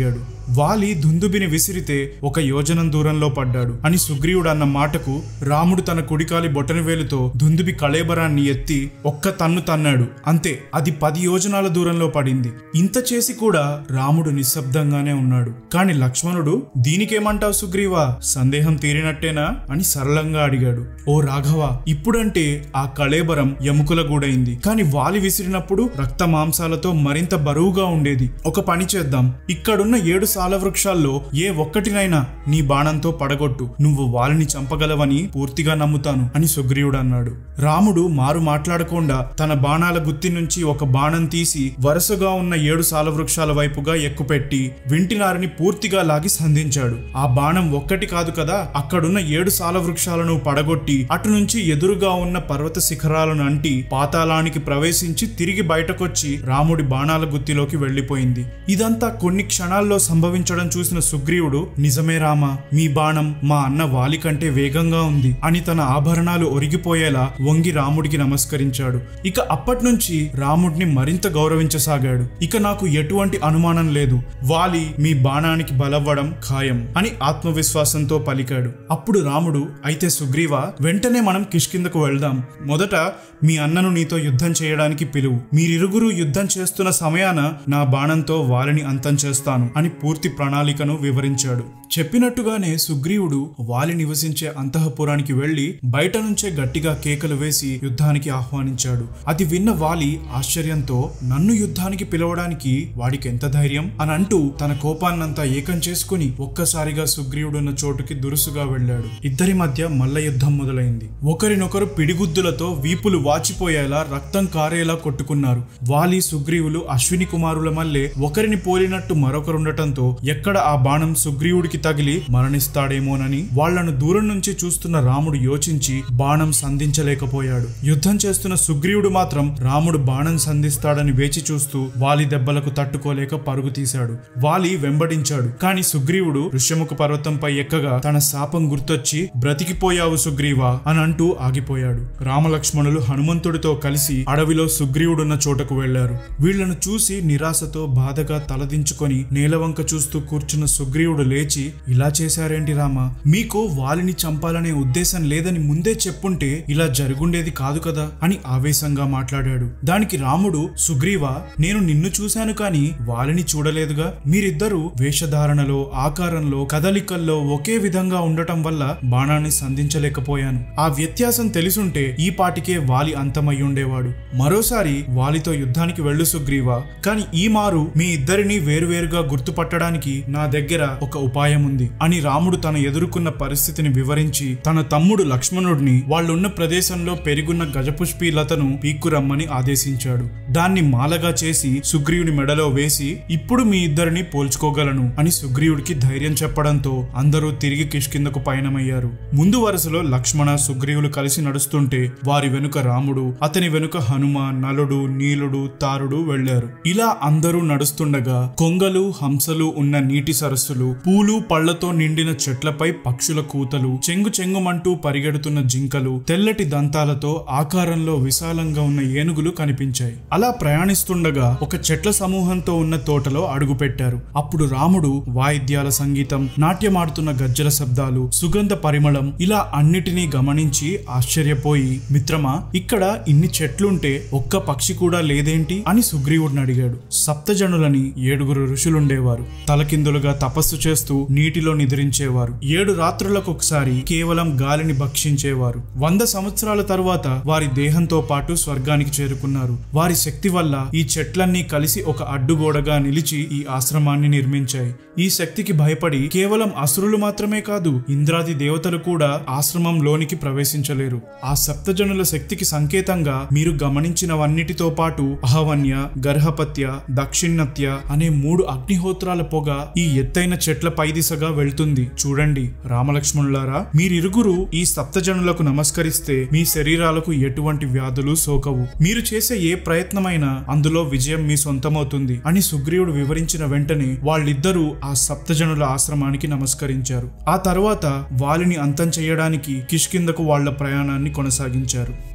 వాలి దుందుబిని విసిరితే ఒక యోజనం దూరంలో పడ్డాడు అని సుగ్రీవుడు అన్న మాటకు రాముడు తన కుడికాలి బొటనవేలుతో దుందుబి కళేబరాన్ని ఎత్తి ఒక్క తన్ను తన్నాడు అంతే అది పది యోజనాల దూరంలో పడింది ఇంత చేసి కూడా రాముడు నిశ్శబ్దంగానే ఉన్నాడు కాని లక్ష్మణుడు దీనికేమంటావు సుగ్రీవా సందేహం తీరినట్టేనా అని సరళంగా అడిగాడు ఓ రాఘవ ఇప్పుడంటే ఆ కళేబరం ఎముకల గూడైంది కాని వాలి విసిరినప్పుడు రక్త మాంసాలతో మరింత బరువుగా ఉండేది ఒక పని చేద్దాం ఇక్కడున్న ఏడు సాల వృక్షాల్లో ఏ ఒక్కటినైనా నీ బాణంతో పడగొట్టు నువ్వు వాలిని చంపగలవని పూర్తిగా నమ్ముతాను అని సుగ్రీవుడు అన్నాడు రాముడు మారు మాట్లాడకుండా తన బాణాల గుత్తి నుంచి ఒక బాణం తీసి వరుసగా ఉన్న ఏడు సాల వృక్షాల వైపుగా ఎక్కుపెట్టి వింటినారిని పూర్తిగా లాగి సంధించాడు ఆ బాణం ఒక్కటి కాదు కదా అక్కడున్న ఏడు సాల వృక్షాలను పడగొట్టి అటు నుంచి ఎదురుగా ఉన్న పర్వత శిఖరాలను అంటి పాతాళానికి ప్రవేశించి తిరిగి బయటకొచ్చి రాముడి బాణాల గుత్తిలోకి వెళ్లిపోయింది ఇదంతా కొన్ని క్షణాల్లో సంభవించడం చూసిన సుగ్రీవుడు నిజమే రామ మీ బాణం మా అన్న వాలి కంటే వేగంగా ఉంది అని తన ఆభరణాలు ఒరిగిపోయేలా వంగి రాముడికి నమస్కరించాడు ఇక అప్పటి నుంచి రాముడిని మరింత గౌరవించసాగాడు ఇక నాకు ఎటువంటి అనుమానం లేదు వాలి మీ బాణానికి బలవ్వడం ఖాయం అని ఆత్మవిశ్వాసంతో పలికాడు అప్పుడు రాముడు అయితే సుగ్రీవ వెంటనే మనం కిష్కిందకు వెళ్దాం మొదట మీ అన్నను నీతో యుద్ధం చేయడానికి పిలువు మీరిరుగురు యుద్ధం చేస్తున్న సమయాన నా బాణంతో వాలిని అంతం చేస్తాను అని పూర్తి ప్రణాళికను వివరించాడు చెప్పినట్టుగానే సుగ్రీవుడు వాలి నివసించే అంతఃపురానికి వెళ్లి బయట నుంచే గట్టిగా కేకలు వేసి యుద్ధానికి ఆహ్వానించాడు అది విన్న వాలి ఆశ్చర్యంతో నన్ను యుద్ధానికి పిలవడానికి వాడికి ఎంత ధైర్యం అని అంటూ తన కోపాన్నంతా ఏకం చేసుకుని ఒక్కసారిగా సుగ్రీవుడున్న చోటుకి దురుసుగా వెళ్ళాడు ఇద్దరి మధ్య మల్ల యుద్ధం మొదలైంది ఒకరినొకరు పిడిగుద్దులతో వీపులు వాచిపోయేలా రక్తం కారేలా కొట్టుకున్నారు వాలి సుగ్రీవులు అశ్విని కుమారుల మల్లే ఒకరిని పోలినట్టు మరొకరుండటంతో ఎక్కడ ఆ బాణం సుగ్రీవుడికి తగిలి మరణిస్తాడేమోనని వాళ్లను దూరం నుంచి చూస్తున్న రాముడు యోచించి బాణం సంధించలేకపోయాడు యుద్ధం చేస్తున్న సుగ్రీవుడు మాత్రం రాముడు బాణం సంధిస్తాడని వేచి చూస్తూ వాలి దెబ్బలకు తట్టుకోలేక పరుగు తీశాడు వాలి వెంబడించాడు కాని సుగ్రీవుడు ఋష్యముఖ పర్వతంపై ఎక్కగా తన శాపం గుర్తొచ్చి బ్రతికిపోయావు సుగ్రీవా అని అంటూ ఆగిపోయాడు రామలక్ష్మణులు హనుమంతుడితో కలిసి అడవిలో సుగ్రీవుడున్న చోటకు వెళ్లారు వీళ్లను చూసి నిరాశతో బాధగా తలదించుకొని నేలవంక చూస్తూ కూర్చున్న సుగ్రీవుడు లేచి ఇలా చేశారేంటి రామ మీకు వాలిని చంపాలనే ఉద్దేశం లేదని ముందే చెప్పుంటే ఇలా జరుగుండేది కాదు కదా అని ఆవేశంగా మాట్లాడాడు దానికి రాముడు సుగ్రీవ నేను నిన్ను చూశాను కాని వాలిని చూడలేదుగా మీరిద్దరూ వేషధారణలో ఆకారంలో కదలికల్లో ఒకే విధంగా ఉండటం వల్ల బాణాన్ని సంధించలేకపోయాను ఆ వ్యత్యాసం తెలిసుంటే ఈ పాటికే వాలి అంతమై ఉండేవాడు మరోసారి వాలితో యుద్ధానికి వెళ్ళు సుగ్రీవ కాని ఈ మారు మీ ఇద్దరిని వేరువేరుగా గుర్తుపట్టడానికి నా దగ్గర ఒక ఉపాయం ఉంది అని రాముడు తన ఎదుర్కొన్న పరిస్థితిని వివరించి తన తమ్ముడు లక్ష్మణుడిని వాళ్ళున్న ప్రదేశంలో పెరుగున్న గజపుష్పి లతను పీక్కురమ్మని ఆదేశించాడు దాన్ని మాలగా చేసి సుగ్రీవుని మెడలో వేసి ఇప్పుడు మీ ఇద్దరిని పోల్చుకోగలను అని సుగ్రీవుడికి ధైర్యం చెప్పడంతో అందరూ తిరిగి కిష్కిందకు పయనమయ్యారు ముందు వరుసలో లక్ష్మణ సుగ్రీవులు కలిసి నడుస్తుంటే వారి వెనుక రాముడు అతని వెనుక హనుమ నలుడు నీలుడు తారుడు వెళ్లారు ఇలా అందరూ నడుస్తుండగా కొంగలు హంసలు ఉన్న నీటి సరస్సులు పూలు పళ్లతో నిండిన చెట్లపై పక్షుల కూతలు చెంగు చెంగుమంటూ పరిగెడుతున్న జింకలు తెల్లటి దంతాలతో ఆకారంలో విశాలంగా ఉన్న ఏనుగులు కనిపించాయి అలా ప్రయాణిస్తుండగా ఒక చెట్ల సమూహంతో ఉన్న తోటలో అడుగుపెట్టారు అప్పుడు రాముడు వాయిద్యాల సంగీతం నాట్యమాడుతున్న గజ్జల శబ్దాలు సుగంధ పరిమళం ఇలా అన్నిటినీ గమనించి ఆశ్చర్యపోయి మిత్రమా ఇక్కడ ఇన్ని చెట్లుంటే ఒక్క పక్షి కూడా లేదేంటి అని సుగ్రీవుడిని అడిగాడు సప్తజనులని ఏడుగురు ఋషులుండేవారు తలకిందులుగా తపస్సు చేస్తూ నీటిలో నిద్రించేవారు ఏడు రాత్రులకు ఒకసారి కేవలం గాలిని భక్షించేవారు వంద సంవత్సరాల తరువాత వారి దేహంతో పాటు స్వర్గానికి చేరుకున్నారు వారి శక్తి వల్ల ఈ చెట్లన్నీ కలిసి ఒక అడ్డుగోడగా నిలిచి ఈ ఆశ్రమాన్ని నిర్మించాయి ఈ శక్తికి భయపడి కేవలం అసురులు మాత్రమే కాదు ఇంద్రాది దేవతలు కూడా ఆశ్రమంలోనికి ప్రవేశించలేరు ఆ సప్తజనుల శక్తికి సంకేతంగా మీరు గమనించినవన్నిటితో పాటు అహవన్య గర్హపత్య దక్షిణత్య అనే మూడు అగ్నిహోత్రాల పొగ ఈ ఎత్తైన చెట్ల పై దిశగా వెళ్తుంది చూడండి రామలక్ష్మణులారా మీరిరుగురు ఈ సప్తజనులకు నమస్కరిస్తే మీ శరీరాలకు ఎటువంటి వ్యాధులు సోకవు మీరు చేసే ఏ ప్రయత్నమైనా అందులో విజయం మీ సొంతమవుతుంది అని సుగ్రీవుడు వివరించిన వెంటనే వాళ్ళిద్దరూ ఆ సప్తజనుల ఆశ్రమానికి నమస్కరించారు ఆ తర్వాత వాలిని అంతం చేయడానికి కిష్కిందకు వాళ్ళ ప్రయాణాన్ని కొనసాగించారు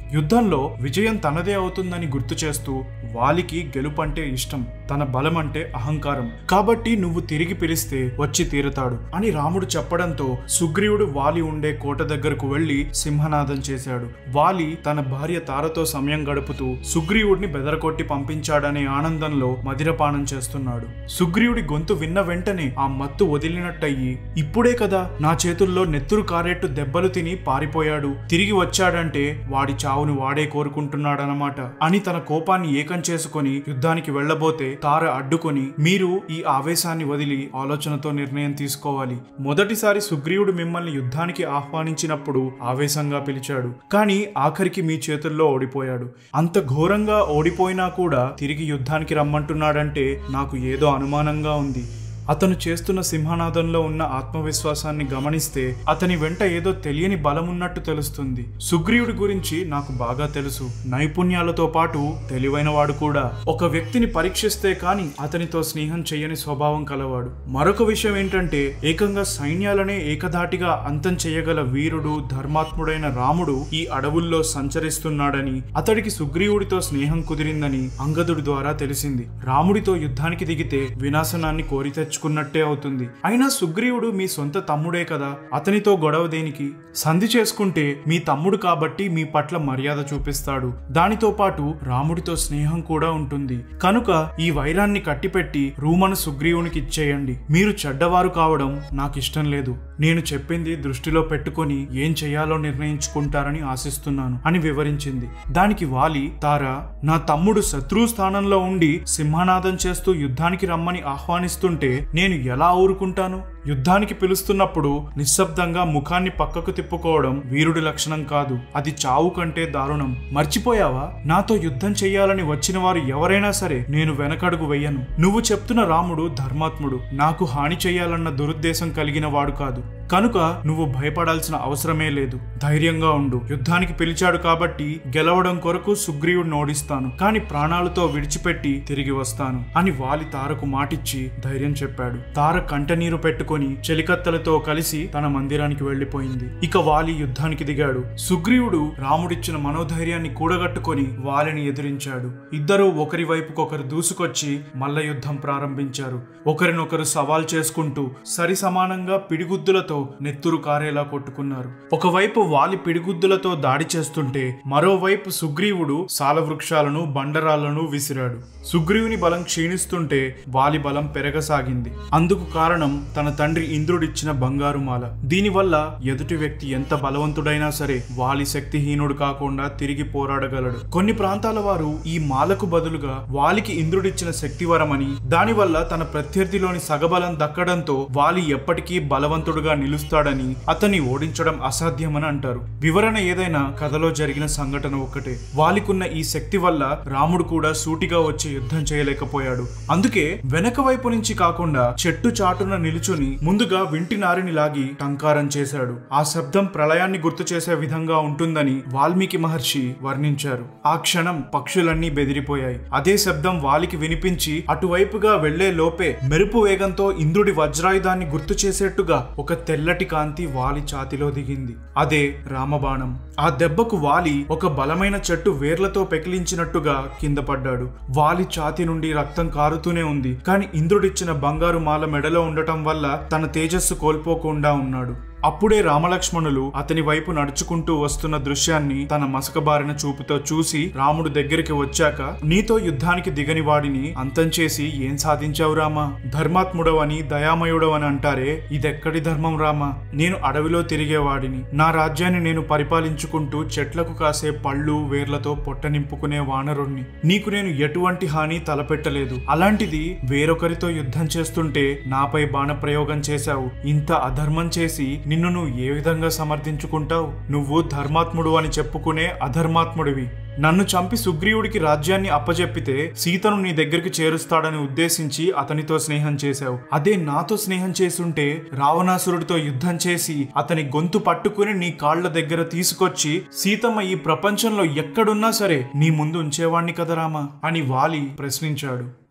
యుద్ధంలో విజయం తనదే అవుతుందని గుర్తు చేస్తూ వాలికి గెలుపంటే ఇష్టం తన బలం అంటే అహంకారం కాబట్టి నువ్వు తిరిగి పిలిస్తే వచ్చి తీరుతాడు అని రాముడు చెప్పడంతో సుగ్రీవుడు వాలి ఉండే కోట దగ్గరకు వెళ్లి సింహనాదం చేశాడు వాలి తన భార్య తారతో సమయం గడుపుతూ సుగ్రీవుడిని బెదరకొట్టి పంపించాడనే ఆనందంలో మదిరపానం చేస్తున్నాడు సుగ్రీవుడి గొంతు విన్న వెంటనే ఆ మత్తు వదిలినట్టయి ఇప్పుడే కదా నా చేతుల్లో నెత్తురు కారేట్టు దెబ్బలు తిని పారిపోయాడు తిరిగి వచ్చాడంటే వాడి చావును వాడే కోరుకుంటున్నాడనమాట అని తన కోపాన్ని ఏకం చేసుకొని యుద్ధానికి వెళ్లబోతే తార అడ్డుకొని మీరు ఈ ఆవేశాన్ని వదిలి ఆలోచనతో నిర్ణయం తీసుకోవాలి మొదటిసారి సుగ్రీవుడు మిమ్మల్ని యుద్ధానికి ఆహ్వానించినప్పుడు ఆవేశంగా పిలిచాడు కానీ ఆఖరికి మీ చేతుల్లో ఓడిపోయాడు అంత ఘోరంగా ఓడిపోయినా కూడా తిరిగి యుద్ధానికి రమ్మంటున్నాడంటే నాకు ఏదో అనుమానంగా ఉంది అతను చేస్తున్న సింహనాదంలో ఉన్న ఆత్మవిశ్వాసాన్ని గమనిస్తే అతని వెంట ఏదో తెలియని బలమున్నట్టు తెలుస్తుంది సుగ్రీవుడి గురించి నాకు బాగా తెలుసు నైపుణ్యాలతో పాటు తెలివైనవాడు కూడా ఒక వ్యక్తిని పరీక్షిస్తే కాని అతనితో స్నేహం చెయ్యని స్వభావం కలవాడు మరొక విషయం ఏంటంటే ఏకంగా సైన్యాలనే ఏకధాటిగా అంతం చేయగల వీరుడు ధర్మాత్ముడైన రాముడు ఈ అడవుల్లో సంచరిస్తున్నాడని అతడికి సుగ్రీవుడితో స్నేహం కుదిరిందని అంగదుడి ద్వారా తెలిసింది రాముడితో యుద్ధానికి దిగితే వినాశనాన్ని కోరి తెచ్చుకున్నట్టే అవుతుంది అయినా సుగ్రీవుడు మీ సొంత తమ్ముడే కదా అతనితో గొడవ దేనికి సంధి చేసుకుంటే మీ తమ్ముడు కాబట్టి మీ పట్ల మర్యాద చూపిస్తాడు దానితో పాటు రాముడితో స్నేహం కూడా ఉంటుంది కనుక ఈ వైరాన్ని కట్టిపెట్టి రూమను సుగ్రీవునికి ఇచ్చేయండి మీరు చెడ్డవారు కావడం నాకు ఇష్టం లేదు నేను చెప్పింది దృష్టిలో పెట్టుకొని ఏం చేయాలో నిర్ణయించుకుంటారని ఆశిస్తున్నాను అని వివరించింది దానికి వాలి తార నా తమ్ముడు శత్రు స్థానంలో ఉండి సింహనాదం చేస్తూ యుద్ధానికి రమ్మని ఆహ్వానిస్తుంటే నేను ఎలా ఊరుకుంటాను యుద్ధానికి పిలుస్తున్నప్పుడు నిశ్శబ్దంగా ముఖాన్ని పక్కకు తిప్పుకోవడం వీరుడి లక్షణం కాదు అది చావు కంటే దారుణం మర్చిపోయావా నాతో యుద్ధం చెయ్యాలని వచ్చిన వారు ఎవరైనా సరే నేను వెనకడుగు వెయ్యను నువ్వు చెప్తున్న రాముడు ధర్మాత్ముడు నాకు హాని చెయ్యాలన్న దురుద్దేశం కలిగిన వాడు కాదు కనుక నువ్వు భయపడాల్సిన అవసరమే లేదు ధైర్యంగా ఉండు యుద్ధానికి పిలిచాడు కాబట్టి గెలవడం కొరకు సుగ్రీవుడిని ఓడిస్తాను కాని ప్రాణాలతో విడిచిపెట్టి తిరిగి వస్తాను అని వాలి తారకు మాటిచ్చి ధైర్యం చెప్పాడు తార కంటనీరు పెట్టుకొని చెలికత్తలతో కలిసి తన మందిరానికి వెళ్లిపోయింది ఇక వాలి యుద్ధానికి దిగాడు సుగ్రీవుడు రాముడిచ్చిన మనోధైర్యాన్ని కూడగట్టుకొని వాలిని ఎదిరించాడు ఇద్దరూ ఒకరి వైపుకొకరు దూసుకొచ్చి మల్ల యుద్ధం ప్రారంభించారు ఒకరినొకరు సవాల్ చేసుకుంటూ సరి సమానంగా పిడిగుద్దులతో నెత్తురు కారేలా కొట్టుకున్నారు ఒకవైపు వాలి పిడిగుద్దులతో దాడి చేస్తుంటే మరోవైపు సుగ్రీవుడు సాలవృక్షాలను బండరాలను విసిరాడు సుగ్రీవుని బలం క్షీణిస్తుంటే వాలి బలం పెరగసాగింది అందుకు కారణం తన తండ్రి ఇంద్రుడిచ్చిన బంగారు మాల దీనివల్ల ఎదుటి వ్యక్తి ఎంత బలవంతుడైనా సరే వాలి శక్తిహీనుడు కాకుండా తిరిగి పోరాడగలడు కొన్ని ప్రాంతాల వారు ఈ మాలకు బదులుగా వాలికి ఇంద్రుడిచ్చిన శక్తివరమని దానివల్ల తన ప్రత్యర్థిలోని సగబలం దక్కడంతో వాలి ఎప్పటికీ బలవంతుడుగా నిలుస్తాడని అతన్ని ఓడించడం అసాధ్యమని అంటారు వివరణ ఏదైనా కథలో జరిగిన సంఘటన ఒక్కటే వాలికున్న ఈ శక్తి వల్ల రాముడు కూడా సూటిగా వచ్చి యుద్ధం చేయలేకపోయాడు అందుకే వెనక వైపు నుంచి కాకుండా చెట్టు చాటున నిలుచుని ముందుగా వింటి నారిని లాగి టంకారం చేశాడు ఆ శబ్దం ప్రళయాన్ని గుర్తు చేసే విధంగా ఉంటుందని వాల్మీకి మహర్షి వర్ణించారు ఆ క్షణం పక్షులన్నీ బెదిరిపోయాయి అదే శబ్దం వాలికి వినిపించి అటువైపుగా వెళ్లే లోపే మెరుపు వేగంతో ఇంద్రుడి వజ్రాయుధాన్ని గుర్తు చేసేట్టుగా ఒక తెల్లటి కాంతి వాలి ఛాతిలో దిగింది అదే రామబాణం ఆ దెబ్బకు వాలి ఒక బలమైన చెట్టు వేర్లతో పెకిలించినట్టుగా కింద పడ్డాడు వాలి ఛాతి నుండి రక్తం కారుతూనే ఉంది కానీ ఇంద్రుడిచ్చిన బంగారు మాల మెడలో ఉండటం వల్ల తన తేజస్సు కోల్పోకుండా ఉన్నాడు అప్పుడే రామలక్ష్మణులు అతని వైపు నడుచుకుంటూ వస్తున్న దృశ్యాన్ని తన మసకబారిన చూపుతో చూసి రాముడు దగ్గరికి వచ్చాక నీతో యుద్ధానికి దిగని వాడిని అంతం చేసి ఏం సాధించావు రామా ధర్మాత్ముడవని దయామయుడవని అంటారే ఇదెక్కడి ధర్మం రామా నేను అడవిలో తిరిగేవాడిని నా రాజ్యాన్ని నేను పరిపాలించుకుంటూ చెట్లకు కాసే పళ్ళు వేర్లతో పొట్ట నింపుకునే వానరుణ్ణి నీకు నేను ఎటువంటి హాని తలపెట్టలేదు అలాంటిది వేరొకరితో యుద్ధం చేస్తుంటే నాపై బాణప్రయోగం చేశావు ఇంత అధర్మం చేసి నిన్ను నువ్వు ఏ విధంగా సమర్థించుకుంటావు నువ్వు ధర్మాత్ముడు అని చెప్పుకునే అధర్మాత్ముడివి నన్ను చంపి సుగ్రీవుడికి రాజ్యాన్ని అప్పజెప్పితే సీతను నీ దగ్గరికి చేరుస్తాడని ఉద్దేశించి అతనితో స్నేహం చేశావు అదే నాతో స్నేహం చేసుంటే రావణాసురుడితో యుద్ధం చేసి అతని గొంతు పట్టుకుని నీ కాళ్ల దగ్గర తీసుకొచ్చి సీతమ్మ ఈ ప్రపంచంలో ఎక్కడున్నా సరే నీ ముందు ఉంచేవాణ్ణి కదా రామా అని వాలి ప్రశ్నించాడు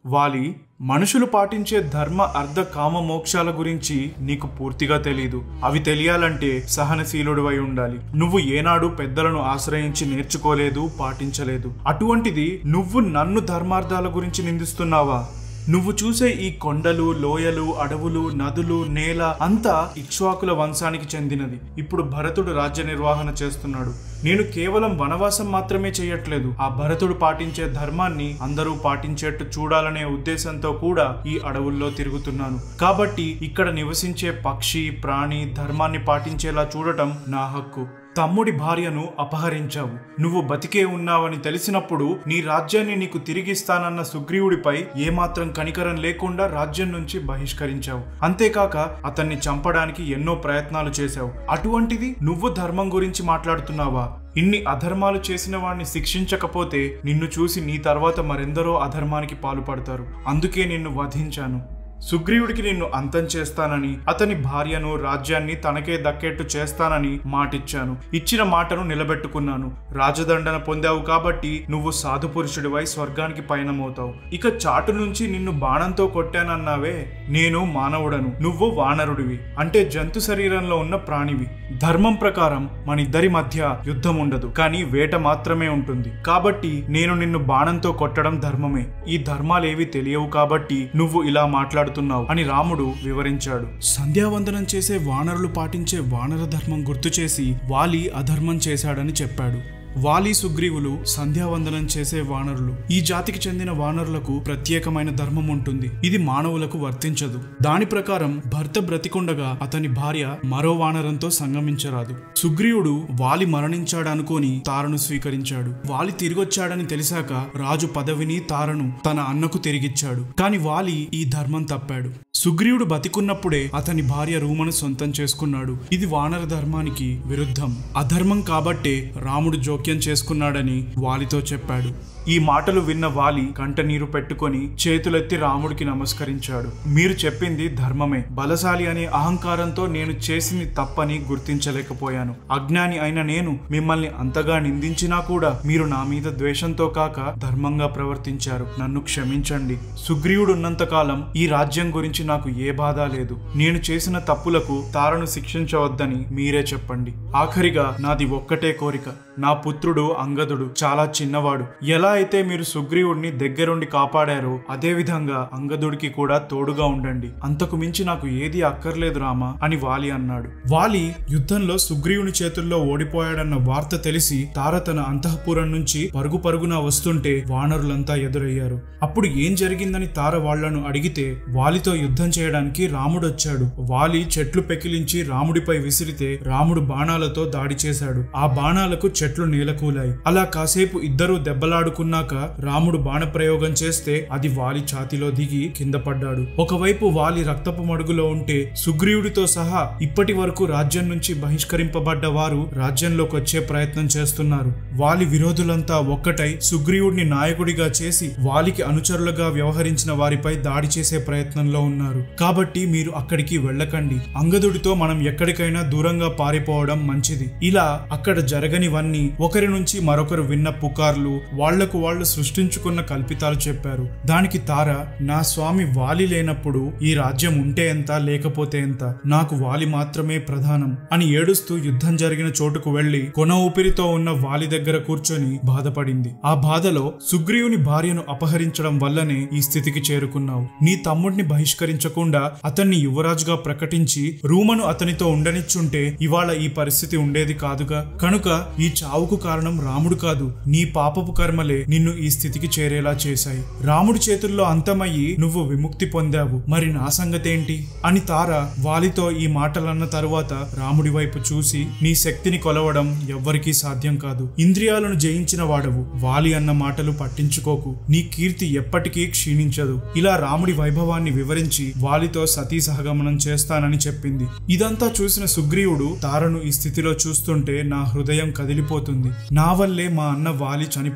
వాలి మనుషులు పాటించే ధర్మ అర్ధ కామ మోక్షాల గురించి నీకు పూర్తిగా తెలీదు అవి తెలియాలంటే సహనశీలుడివై ఉండాలి నువ్వు ఏనాడు పెద్దలను ఆశ్రయించి నేర్చుకోలేదు పాటించలేదు అటువంటిది నువ్వు నన్ను ధర్మార్థాల గురించి నిందిస్తున్నావా నువ్వు చూసే ఈ కొండలు లోయలు అడవులు నదులు నేల అంతా ఇక్ష్వాకుల వంశానికి చెందినది ఇప్పుడు భరతుడు రాజ్య నిర్వహణ చేస్తున్నాడు నేను కేవలం వనవాసం మాత్రమే చేయట్లేదు ఆ భరతుడు పాటించే ధర్మాన్ని అందరూ పాటించేట్టు చూడాలనే ఉద్దేశంతో కూడా ఈ అడవుల్లో తిరుగుతున్నాను కాబట్టి ఇక్కడ నివసించే పక్షి ప్రాణి ధర్మాన్ని పాటించేలా చూడటం నా హక్కు తమ్ముడి భార్యను అపహరించావు నువ్వు బతికే ఉన్నావని తెలిసినప్పుడు నీ రాజ్యాన్ని నీకు తిరిగిస్తానన్న సుగ్రీవుడిపై ఏమాత్రం కనికరం లేకుండా రాజ్యం నుంచి బహిష్కరించావు అంతేకాక అతన్ని చంపడానికి ఎన్నో ప్రయత్నాలు చేశావు అటువంటిది నువ్వు ధర్మం గురించి మాట్లాడుతున్నావా ఇన్ని అధర్మాలు చేసిన వాడిని శిక్షించకపోతే నిన్ను చూసి నీ తర్వాత మరెందరో అధర్మానికి పాల్పడతారు అందుకే నిన్ను వధించాను సుగ్రీవుడికి నిన్ను అంతం చేస్తానని అతని భార్యను రాజ్యాన్ని తనకే దక్కేట్టు చేస్తానని మాటిచ్చాను ఇచ్చిన మాటను నిలబెట్టుకున్నాను రాజదండన పొందావు కాబట్టి నువ్వు సాధు పురుషుడివై స్వర్గానికి పయనమవుతావు ఇక చాటు నుంచి నిన్ను బాణంతో కొట్టానన్నావే నేను మానవుడను నువ్వు వానరుడివి అంటే జంతు శరీరంలో ఉన్న ప్రాణివి ధర్మం ప్రకారం మన ఇద్దరి మధ్య యుద్ధం ఉండదు కానీ వేట మాత్రమే ఉంటుంది కాబట్టి నేను నిన్ను బాణంతో కొట్టడం ధర్మమే ఈ ధర్మాలేవి తెలియవు కాబట్టి నువ్వు ఇలా మాట్లాడుతున్నావు అని రాముడు వివరించాడు సంధ్యావందనం చేసే వానరులు పాటించే వానర ధర్మం గుర్తు చేసి వాలి అధర్మం చేశాడని చెప్పాడు వాలి సుగ్రీవులు సంధ్యావందనం చేసే వానరులు ఈ జాతికి చెందిన వానరులకు ప్రత్యేకమైన ధర్మం ఉంటుంది ఇది మానవులకు వర్తించదు దాని ప్రకారం భర్త బ్రతికుండగా అతని భార్య మరో వానరంతో సంగమించరాదు సుగ్రీవుడు వాలి మరణించాడనుకొని తారను స్వీకరించాడు వాలి తిరిగొచ్చాడని తెలిసాక రాజు పదవిని తారను తన అన్నకు తిరిగిచ్చాడు కాని వాలి ఈ ధర్మం తప్పాడు సుగ్రీవుడు బతికున్నప్పుడే అతని భార్య రూమను సొంతం చేసుకున్నాడు ఇది వానర ధర్మానికి విరుద్ధం అధర్మం కాబట్టే రాముడు జోక్యం చేసుకున్నాడని వాలితో చెప్పాడు ఈ మాటలు విన్న వాలి కంటనీరు పెట్టుకొని చేతులెత్తి రాముడికి నమస్కరించాడు మీరు చెప్పింది ధర్మమే బలశాలి అనే అహంకారంతో నేను చేసింది తప్పని గుర్తించలేకపోయాను అజ్ఞాని అయిన నేను మిమ్మల్ని అంతగా నిందించినా కూడా మీరు నా మీద ద్వేషంతో కాక ధర్మంగా ప్రవర్తించారు నన్ను క్షమించండి సుగ్రీవుడు ఉన్నంత కాలం ఈ రాజ్యం గురించి నాకు ఏ బాధ లేదు నేను చేసిన తప్పులకు తారను శిక్షించవద్దని మీరే చెప్పండి ఆఖరిగా నాది ఒక్కటే కోరిక నా పుత్రుడు అంగదుడు చాలా చిన్నవాడు ఎలా అయితే మీరు సుగ్రీవుడిని దగ్గరుండి కాపాడారో అదే విధంగా అంగదుడికి కూడా తోడుగా ఉండండి అంతకు మించి నాకు ఏది అక్కర్లేదు రామా అని వాలి అన్నాడు వాలి యుద్ధంలో సుగ్రీవుని చేతుల్లో ఓడిపోయాడన్న వార్త తెలిసి తార తన అంతఃపురం నుంచి పరుగు పరుగున వస్తుంటే వానరులంతా ఎదురయ్యారు అప్పుడు ఏం జరిగిందని తార వాళ్లను అడిగితే వాలితో యుద్ధం చేయడానికి రాముడు వచ్చాడు వాలి చెట్లు పెకిలించి రాముడిపై విసిరితే రాముడు బాణాలతో దాడి చేశాడు ఆ బాణాలకు చెట్లు నేలకూలాయి అలా కాసేపు ఇద్దరూ దెబ్బలాడుకున్నాక రాముడు బాణప్రయోగం చేస్తే అది వాలి ఛాతిలో దిగి కింద పడ్డాడు ఒకవైపు వాలి రక్తపు మడుగులో ఉంటే సుగ్రీవుడితో సహా ఇప్పటి వరకు రాజ్యం నుంచి బహిష్కరింపబడ్డ వారు రాజ్యంలోకి వచ్చే ప్రయత్నం చేస్తున్నారు వాలి విరోధులంతా ఒక్కటై సుగ్రీవుడిని నాయకుడిగా చేసి వాలికి అనుచరులుగా వ్యవహరించిన వారిపై దాడి చేసే ప్రయత్నంలో ఉన్నారు కాబట్టి మీరు అక్కడికి వెళ్ళకండి అంగదుడితో మనం ఎక్కడికైనా దూరంగా పారిపోవడం మంచిది ఇలా అక్కడ జరగనివన్నీ ఒకరి నుంచి మరొకరు విన్న పుకార్లు వాళ్లకు వాళ్ళు సృష్టించుకున్న కల్పితాలు చెప్పారు దానికి తార నా స్వామి వాలి లేనప్పుడు ఈ రాజ్యం ఉంటే ఎంత లేకపోతే ఎంత నాకు వాలి మాత్రమే ప్రధానం అని ఏడుస్తూ యుద్ధం జరిగిన చోటుకు వెళ్లి కొన ఊపిరితో ఉన్న వాలి దగ్గర కూర్చొని బాధపడింది ఆ బాధలో సుగ్రీవుని భార్యను అపహరించడం వల్లనే ఈ స్థితికి చేరుకున్నావు నీ తమ్ముడిని బహిష్కరించకుండా అతన్ని యువరాజుగా ప్రకటించి రూమను అతనితో ఉండనిచ్చుంటే ఇవాళ ఈ పరిస్థితి ఉండేది కాదుగా కనుక ఈ చావుకు కారణం రాముడు కాదు నీ పాపపు కర్మలే నిన్ను ఈ స్థితికి చేరేలా చేశాయి రాముడి చేతుల్లో అంతమయ్యి నువ్వు విముక్తి పొందావు మరి నా సంగతేంటి అని తార వాలితో ఈ మాటలన్న తరువాత రాముడి వైపు చూసి నీ శక్తిని కొలవడం ఎవ్వరికీ సాధ్యం కాదు ఇంద్రియాలను జయించిన వాడవు వాలి అన్న మాటలు పట్టించుకోకు నీ కీర్తి ఎప్పటికీ క్షీణించదు ఇలా రాముడి వైభవాన్ని వివరించి వాలితో సతీ సహగమనం చేస్తానని చెప్పింది ఇదంతా చూసిన సుగ్రీవుడు తారను ఈ స్థితిలో చూస్తుంటే నా హృదయం కదిలిపోతుంది నా వల్లే మా అన్న వాలి చనిపోతున్నాడు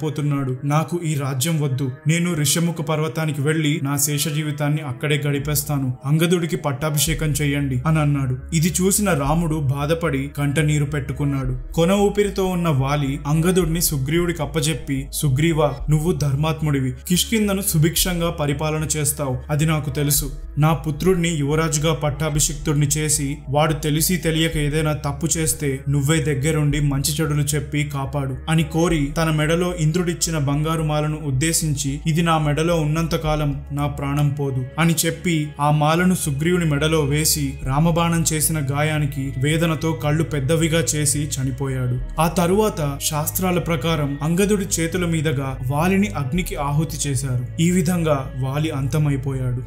అన్నాడు నాకు ఈ రాజ్యం వద్దు నేను ఋషముఖ పర్వతానికి వెళ్లి నా శేష జీవితాన్ని అక్కడే గడిపేస్తాను అంగదుడికి పట్టాభిషేకం చెయ్యండి అని అన్నాడు ఇది చూసిన రాముడు బాధపడి కంట నీరు పెట్టుకున్నాడు కొన ఊపిరితో ఉన్న వాలి అంగదుడిని సుగ్రీవుడికి అప్పజెప్పి సుగ్రీవా నువ్వు ధర్మాత్ముడివి కిష్కిందను సుభిక్షంగా పరిపాలన చేస్తావు అది నాకు తెలుసు నా పుత్రుడిని యువరాజుగా పట్టాభిషిక్తుడిని చేసి వాడు తెలిసి తెలియక ఏదైనా తప్పు చేస్తే నువ్వే దగ్గరుండి మంచి చెడులు చెప్పి కాపాడు అని కోరి తన మెడలో ఇంద్రుడిచ్చిన బంగారు మాలను ఉద్దేశించి ఇది నా మెడలో ఉన్నంత కాలం నా ప్రాణం పోదు అని చెప్పి ఆ మాలను సుగ్రీవుని మెడలో వేసి రామబాణం చేసిన గాయానికి వేదనతో కళ్ళు పెద్దవిగా చేసి చనిపోయాడు ఆ తరువాత శాస్త్రాల ప్రకారం అంగదుడి చేతుల మీదుగా వాలిని అగ్నికి ఆహుతి చేశారు ఈ విధంగా వాలి అంతమైపోయాడు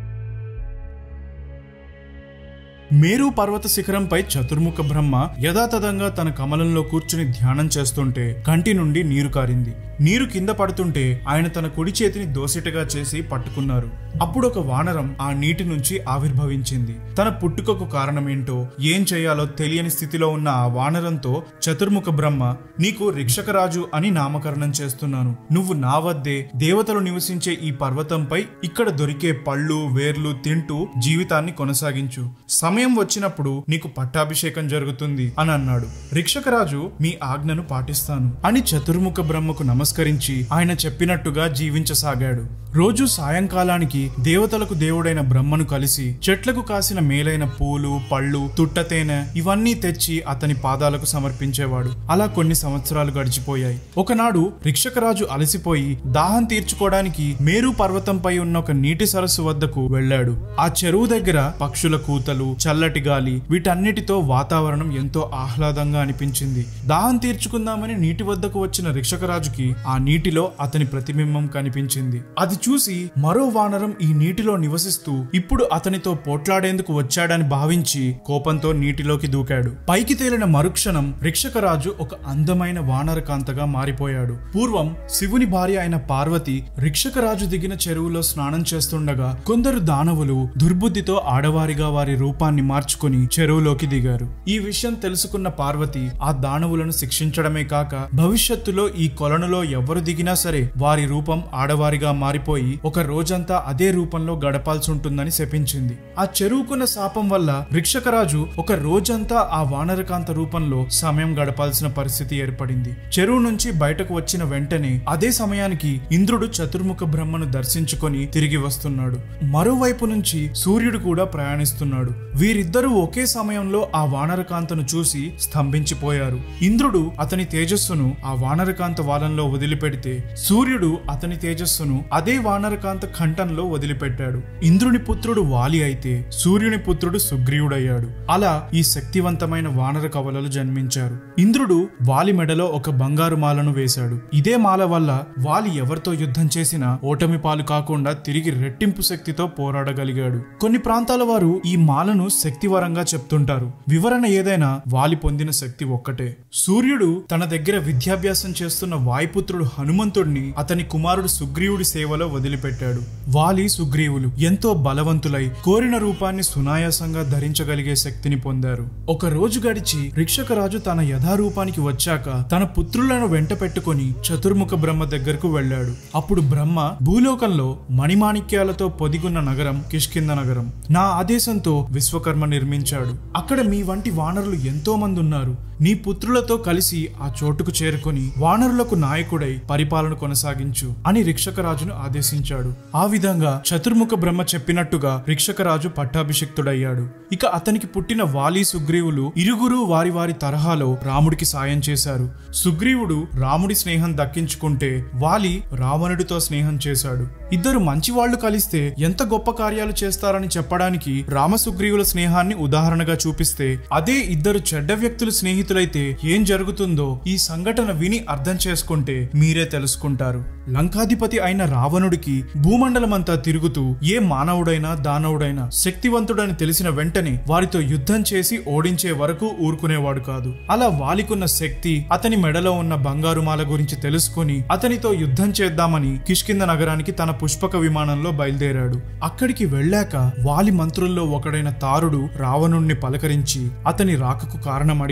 మేరు పర్వత శిఖరంపై చతుర్ముఖ బ్రహ్మ యథాతథంగా తన కమలంలో కూర్చుని ధ్యానం చేస్తుంటే కంటి నుండి నీరు కారింది నీరు కింద పడుతుంటే ఆయన తన కుడి చేతిని దోసిటగా చేసి పట్టుకున్నారు అప్పుడు ఒక వానరం ఆ నీటి నుంచి ఆవిర్భవించింది తన పుట్టుకకు కారణమేంటో ఏం చేయాలో తెలియని స్థితిలో ఉన్న ఆ వానరంతో చతుర్ముఖ బ్రహ్మ నీకు రిక్షకరాజు అని నామకరణం చేస్తున్నాను నువ్వు నా వద్దే దేవతలు నివసించే ఈ పర్వతంపై ఇక్కడ దొరికే పళ్ళు వేర్లు తింటూ జీవితాన్ని కొనసాగించు సమయం వచ్చినప్పుడు నీకు పట్టాభిషేకం జరుగుతుంది అని అన్నాడు రిక్షకరాజు మీ ఆజ్ఞను పాటిస్తాను అని చతుర్ముఖ బ్రహ్మకు నమస్కరించి ఆయన చెప్పినట్టుగా జీవించసాగాడు రోజు సాయంకాలానికి దేవతలకు దేవుడైన బ్రహ్మను కలిసి చెట్లకు కాసిన మేలైన పూలు పళ్ళు తుట్టతేనె ఇవన్నీ తెచ్చి అతని పాదాలకు సమర్పించేవాడు అలా కొన్ని సంవత్సరాలు గడిచిపోయాయి ఒకనాడు రిక్షకరాజు అలసిపోయి దాహం తీర్చుకోవడానికి మేరు పర్వతంపై ఉన్న ఒక నీటి సరస్సు వద్దకు వెళ్ళాడు ఆ చెరువు దగ్గర పక్షుల కూతలు చల్లటి గాలి వీటన్నిటితో వాతావరణం ఎంతో ఆహ్లాదంగా అనిపించింది దాహం తీర్చుకుందామని నీటి వద్దకు వచ్చిన రిక్షకరాజుకి ఆ నీటిలో అతని ప్రతిబింబం కనిపించింది అది చూసి మరో వానరం ఈ నీటిలో నివసిస్తూ ఇప్పుడు అతనితో పోట్లాడేందుకు వచ్చాడని భావించి కోపంతో నీటిలోకి దూకాడు పైకి తేలిన మరుక్షణం రిక్షకరాజు ఒక అందమైన వానరకాంతగా మారిపోయాడు పూర్వం శివుని భార్య అయిన పార్వతి రిక్షకరాజు దిగిన చెరువులో స్నానం చేస్తుండగా కొందరు దానవులు దుర్బుద్ధితో ఆడవారిగా వారి రూపాన్ని మార్చుకుని చెరువులోకి దిగారు ఈ విషయం తెలుసుకున్న పార్వతి ఆ దానవులను శిక్షించడమే కాక భవిష్యత్తులో ఈ కొలనులో ఎవరు దిగినా సరే వారి రూపం ఆడవారిగా మారిపోయి ఒక రోజంతా అదే రూపంలో గడపాల్సి ఉంటుందని శపించింది ఆ చెరువుకున్న శాపం వల్ల భిక్షకరాజు ఒక రోజంతా ఆ వానరకాంత రూపంలో సమయం గడపాల్సిన పరిస్థితి ఏర్పడింది చెరువు నుంచి బయటకు వచ్చిన వెంటనే అదే సమయానికి ఇంద్రుడు చతుర్ముఖ బ్రహ్మను దర్శించుకొని తిరిగి వస్తున్నాడు మరోవైపు నుంచి సూర్యుడు కూడా ప్రయాణిస్తున్నాడు వీరిద్దరూ ఒకే సమయంలో ఆ వానరకాంతను చూసి స్తంభించిపోయారు ఇంద్రుడు అతని తేజస్సును ఆ వానరకాంత వాలంలో వదిలిపెడితే సూర్యుడు అతని తేజస్సును అదే వానరకాంత కంఠంలో వదిలిపెట్టాడు ఇంద్రుని పుత్రుడు వాలి అయితే సూర్యుని పుత్రుడు సుగ్రీవుడయ్యాడు అలా ఈ శక్తివంతమైన వానర కవలలు జన్మించారు ఇంద్రుడు వాలి మెడలో ఒక బంగారు మాలను వేశాడు ఇదే మాల వల్ల వాలి ఎవరితో యుద్ధం చేసినా ఓటమి పాలు కాకుండా తిరిగి రెట్టింపు శక్తితో పోరాడగలిగాడు కొన్ని ప్రాంతాల వారు ఈ మాలను శక్తివరంగా చెప్తుంటారు వివరణ ఏదైనా వాలి పొందిన శక్తి ఒక్కటే సూర్యుడు తన దగ్గర విద్యాభ్యాసం చేస్తున్న వాయుపుత్రుడు హనుమంతుడిని అతని కుమారుడు సుగ్రీవుడి సేవలో వదిలిపెట్టాడు వాలి సుగ్రీవులు ఎంతో బలవంతులై కోరిన రూపాన్ని సునాయాసంగా ధరించగలిగే శక్తిని పొందారు ఒక రోజు గడిచి రిక్షకరాజు తన యథారూపానికి వచ్చాక తన పుత్రులను వెంట పెట్టుకొని చతుర్ముఖ బ్రహ్మ దగ్గరకు వెళ్ళాడు అప్పుడు బ్రహ్మ భూలోకంలో మణిమాణిక్యాలతో పొదిగున్న నగరం కిష్కింద నగరం నా ఆదేశంతో విశ్వకర్మ నిర్మించాడు అక్కడ మీ వంటి వానరులు ఎంతో మంది ఉన్నారు నీ పుత్రులతో కలిసి ఆ చోటుకు చేరుకొని వానరులకు నాయకుడై పరిపాలన కొనసాగించు అని రిక్షకరాజును ఆదేశించాడు ఆ విధంగా చతుర్ముఖ బ్రహ్మ చెప్పినట్టుగా రిక్షకరాజు పట్టాభిషిక్తుడయ్యాడు ఇక అతనికి పుట్టిన వాలి సుగ్రీవులు ఇరుగురు వారి వారి తరహాలో రాముడికి సాయం చేశారు సుగ్రీవుడు రాముడి స్నేహం దక్కించుకుంటే వాలి రావణుడితో స్నేహం చేశాడు ఇద్దరు మంచి వాళ్ళు కలిస్తే ఎంత గొప్ప కార్యాలు చేస్తారని చెప్పడానికి రామసుగ్రీవుల స్నేహాన్ని ఉదాహరణగా చూపిస్తే అదే ఇద్దరు చెడ్డ వ్యక్తులు స్నేహితులైతే ఏం జరుగుతుందో ఈ సంఘటన విని అర్థం చేసుకుంటే మీరే తెలుసుకుంటారు లంకాధిపతి అయిన రావణుడికి భూమండలమంతా తిరుగుతూ ఏ మానవుడైనా దానవుడైనా శక్తివంతుడని తెలిసిన వెంటనే వారితో యుద్ధం చేసి ఓడించే వరకు ఊరుకునేవాడు కాదు అలా వాలికున్న శక్తి అతని మెడలో ఉన్న బంగారు మాల గురించి తెలుసుకొని అతనితో యుద్ధం చేద్దామని కిష్కింద నగరానికి తన పుష్పక విమానంలో బయలుదేరాడు అక్కడికి వెళ్ళాక వాలి మంత్రుల్లో ఒకడైన తారుడు రావణుణ్ణి పలకరించి అతని రాకకు కారణం అడిగితే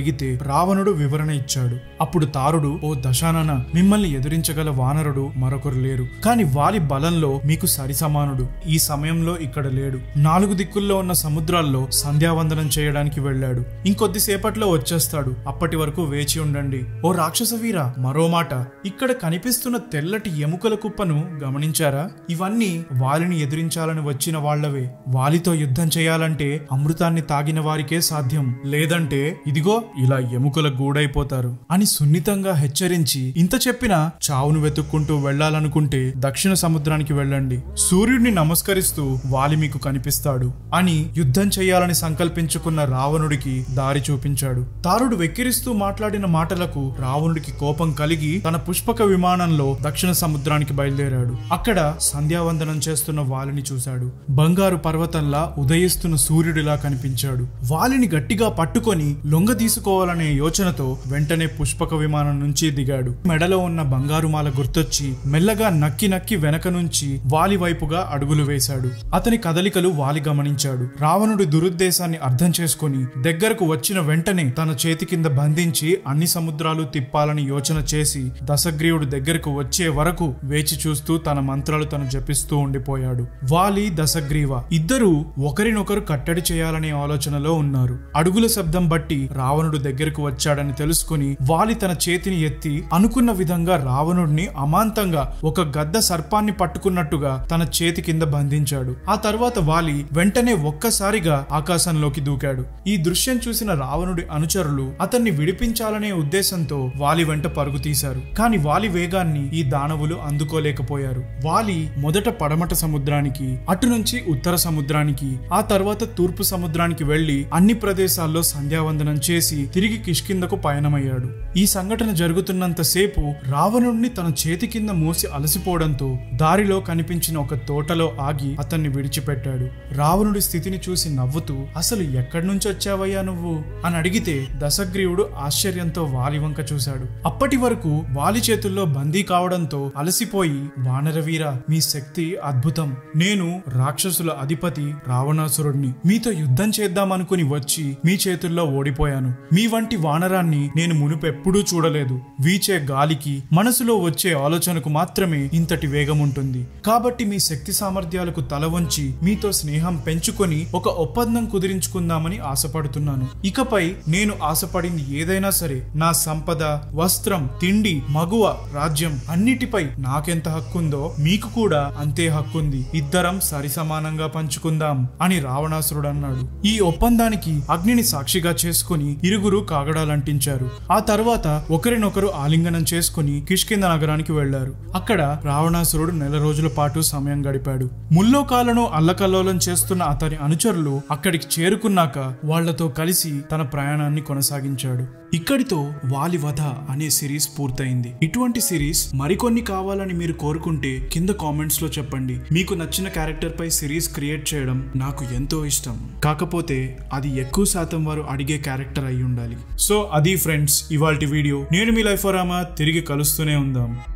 రావణుడు వివరణ ఇచ్చాడు అప్పుడు తారుడు ఓ దశానన మిమ్మల్ని ఎదిరించగల వానరుడు మరొకరు లేరు కాని వాలి బలంలో మీకు సరి సమానుడు ఈ సమయంలో ఇక్కడ లేడు నాలుగు దిక్కుల్లో ఉన్న సముద్రాల్లో సంధ్యావందనం చేయడానికి వెళ్ళాడు ఇంకొద్దిసేపట్లో వచ్చేస్తాడు అప్పటి వరకు వేచి ఉండండి ఓ రాక్షస వీర మరో మాట ఇక్కడ కనిపిస్తున్న తెల్లటి ఎముకల కుప్పను గమనించారా ఇవన్నీ వాలిని ఎదిరించాలని వచ్చిన వాళ్లవే వాలితో యుద్ధం చేయాలంటే అమృతాన్ని తాగిన వారికే సాధ్యం లేదంటే ఇదిగో ఇలా ఎముకల గూడైపోతారు అని సున్నితంగా హెచ్చరించి ఇంత చెప్పినా చావును వెతుక్కుంటూ వెళ్లాలనుకుంటే దక్షిణ సముద్రానికి వెళ్ళండి సూర్యుడిని నమస్కరిస్తూ వాలి మీకు కనిపిస్తాడు అని యుద్ధం చేయాలని సంకల్పించుకున్న రావణుడికి దారి చూపించాడు తారుడు వెక్కిరిస్తూ మాట్లాడిన మాటలకు రావణుడికి కోపం కలిగి తన పుష్పక విమానంలో దక్షిణ సముద్రానికి బయలుదేరాడు అక్కడ సంధ్యావందనం చేస్తున్న వాలిని చూశాడు బంగారు పర్వతంలా ఉదయిస్తున్న సూర్యుడిలా కనిపించాడు వాలిని గట్టిగా పట్టుకొని లొంగ తీసుకోవాలనే యోచనతో వెంటనే పుష్పక విమానం నుంచి దిగాడు మెడలో ఉన్న బంగారు మాల గుర్తొచ్చి మెల్లగా నక్కి నక్కి వెనక నుంచి వాలి వైపుగా అడుగులు వేశాడు అతని కదలికలు వాలి గమనించాడు రావణుడి దురుద్దేశాన్ని అర్థం చేసుకొని దగ్గరకు వచ్చిన వెంటనే తన చేతి కింద బంధించి అన్ని సముద్రాలు తిప్పాలని యోచన చేసి దశగ్రీవుడు దగ్గరకు వచ్చే వరకు వేచి చూస్తూ తన మంత్రాలు తను జపిస్తూ ఉండిపోయాడు వాలి దశగ్రీవ ఇద్దరూ ఒకరినొకరు కట్టడి చేయాలనే ఆలోచనలో ఉన్నారు అడుగుల శబ్దం బట్టి రావణుడు దగ్గరకు వచ్చాడని తెలుసుకుని వాలి తన చేతిని ఎత్తి అనుకున్న విధంగా రావణుడిని అమాంతంగా ఒక గద్ద సర్పాన్ని పట్టుకున్నట్టుగా తన చేతి కింద బంధించాడు ఆ తర్వాత వాలి వెంటనే ఒక్కసారిగా ఆకాశంలోకి దూకాడు ఈ దృశ్యం చూసిన రావణుడి అనుచరులు అతన్ని విడిపించాలనే ఉద్దేశంతో వాలి వెంట పరుగు తీశారు కాని వాలి వేగాన్ని ఈ దానవులు అందుకోలేకపోయారు వాలి మొదట పడమట సముద్రానికి అటు నుంచి ఉత్తర సముద్రానికి ఆ తర్వాత తూర్పు సముద్రానికి వెళ్లి అన్ని ప్రదేశాల్లో సంధ్యావందనం చేసి తిరిగి కిష్కిందకు పయనమయ్యాడు ఈ సంఘటన జరుగుతున్నంత సేపు రావణుడిని తన చేతి కింద మోసి అలసిపోవడంతో దారిలో కనిపించిన ఒక తోటలో ఆగి అతన్ని విడిచిపెట్టాడు రావణుడి స్థితిని చూసి నవ్వుతూ అసలు ఎక్కడి నుంచి వచ్చావయ్యా నువ్వు అని అడిగితే దశగ్రీవుడు ఆశ్చర్యంతో వాలి వంక చూశాడు అప్పటి వరకు వాలి చేతుల్లో బందీ కావడంతో అలసిపోయి వానరవీర మీ శక్తి అద్భుతం నేను రాక్షసుల అధిపతి రావణాసురుడిని మీతో యుద్ధం చేద్దామనుకుని వచ్చి మీ చేతుల్లో ఓడిపోయాను మీ వంటి వానరాన్ని నేను మునుపెప్పుడూ చూడలేదు వీచే గాలికి మనసులో వచ్చే ఆలోచనకు మాత్రమే ఇంతటి వేగం ఉంటుంది కాబట్టి మీ శక్తి సామర్థ్యాలకు తల వంచి మీతో స్నేహం పెంచుకొని ఒక ఒప్పందం కుదిరించుకుందామని ఆశపడుతున్నాను ఇకపై నేను ఆశపడింది ఏదైనా సరే నా సంపద వస్త్రం తిండి మగువ రాజ్యం అన్నిటిపై నాకెంత హక్కుందో మీకు కూడా అంతే హక్కుంది ఇద్దరం సరిసమానంగా పంచుకుందాం అని రావణాసురుడు అన్నాడు ఈ ఒప్పందానికి అగ్నిని సాక్షిగా చేసుకుని ఇరుగురు కాగడాలంటించారు ఆ తర్వాత ఒకరినొకరు ఆలింగనం చేసుకుని కిష్కింద నగరానికి వెళ్లారు అక్కడ రావణాసురుడు నెల రోజుల పాటు సమయం గడిపాడు ముల్లోకాలను అల్లకల్లోలం చేస్తున్న అతని అనుచరులు అక్కడికి చేరుకున్నాక వాళ్లతో కలిసి తన ప్రయాణాన్ని కొనసాగించాడు ఇక్కడితో వాలి వధ అనే సిరీస్ పూర్తయింది ఇటువంటి సిరీస్ మరికొన్ని కావాలని మీరు కోరుకుంటే కింద కామెంట్స్ లో చెప్పండి మీకు నచ్చిన క్యారెక్టర్ పై సిరీస్ క్రియేట్ చేయడం నాకు ఎంతో ఇష్టం కాకపోతే అది ఎక్కువ శాతం వారు అడిగే క్యారెక్టర్ అయి ఉండాలి సో అది ఫ్రెండ్స్ ఇవాల్టి వీడియో నేను మీ లైఫ్ రామా తిరిగి కలుస్తూనే ఉందాం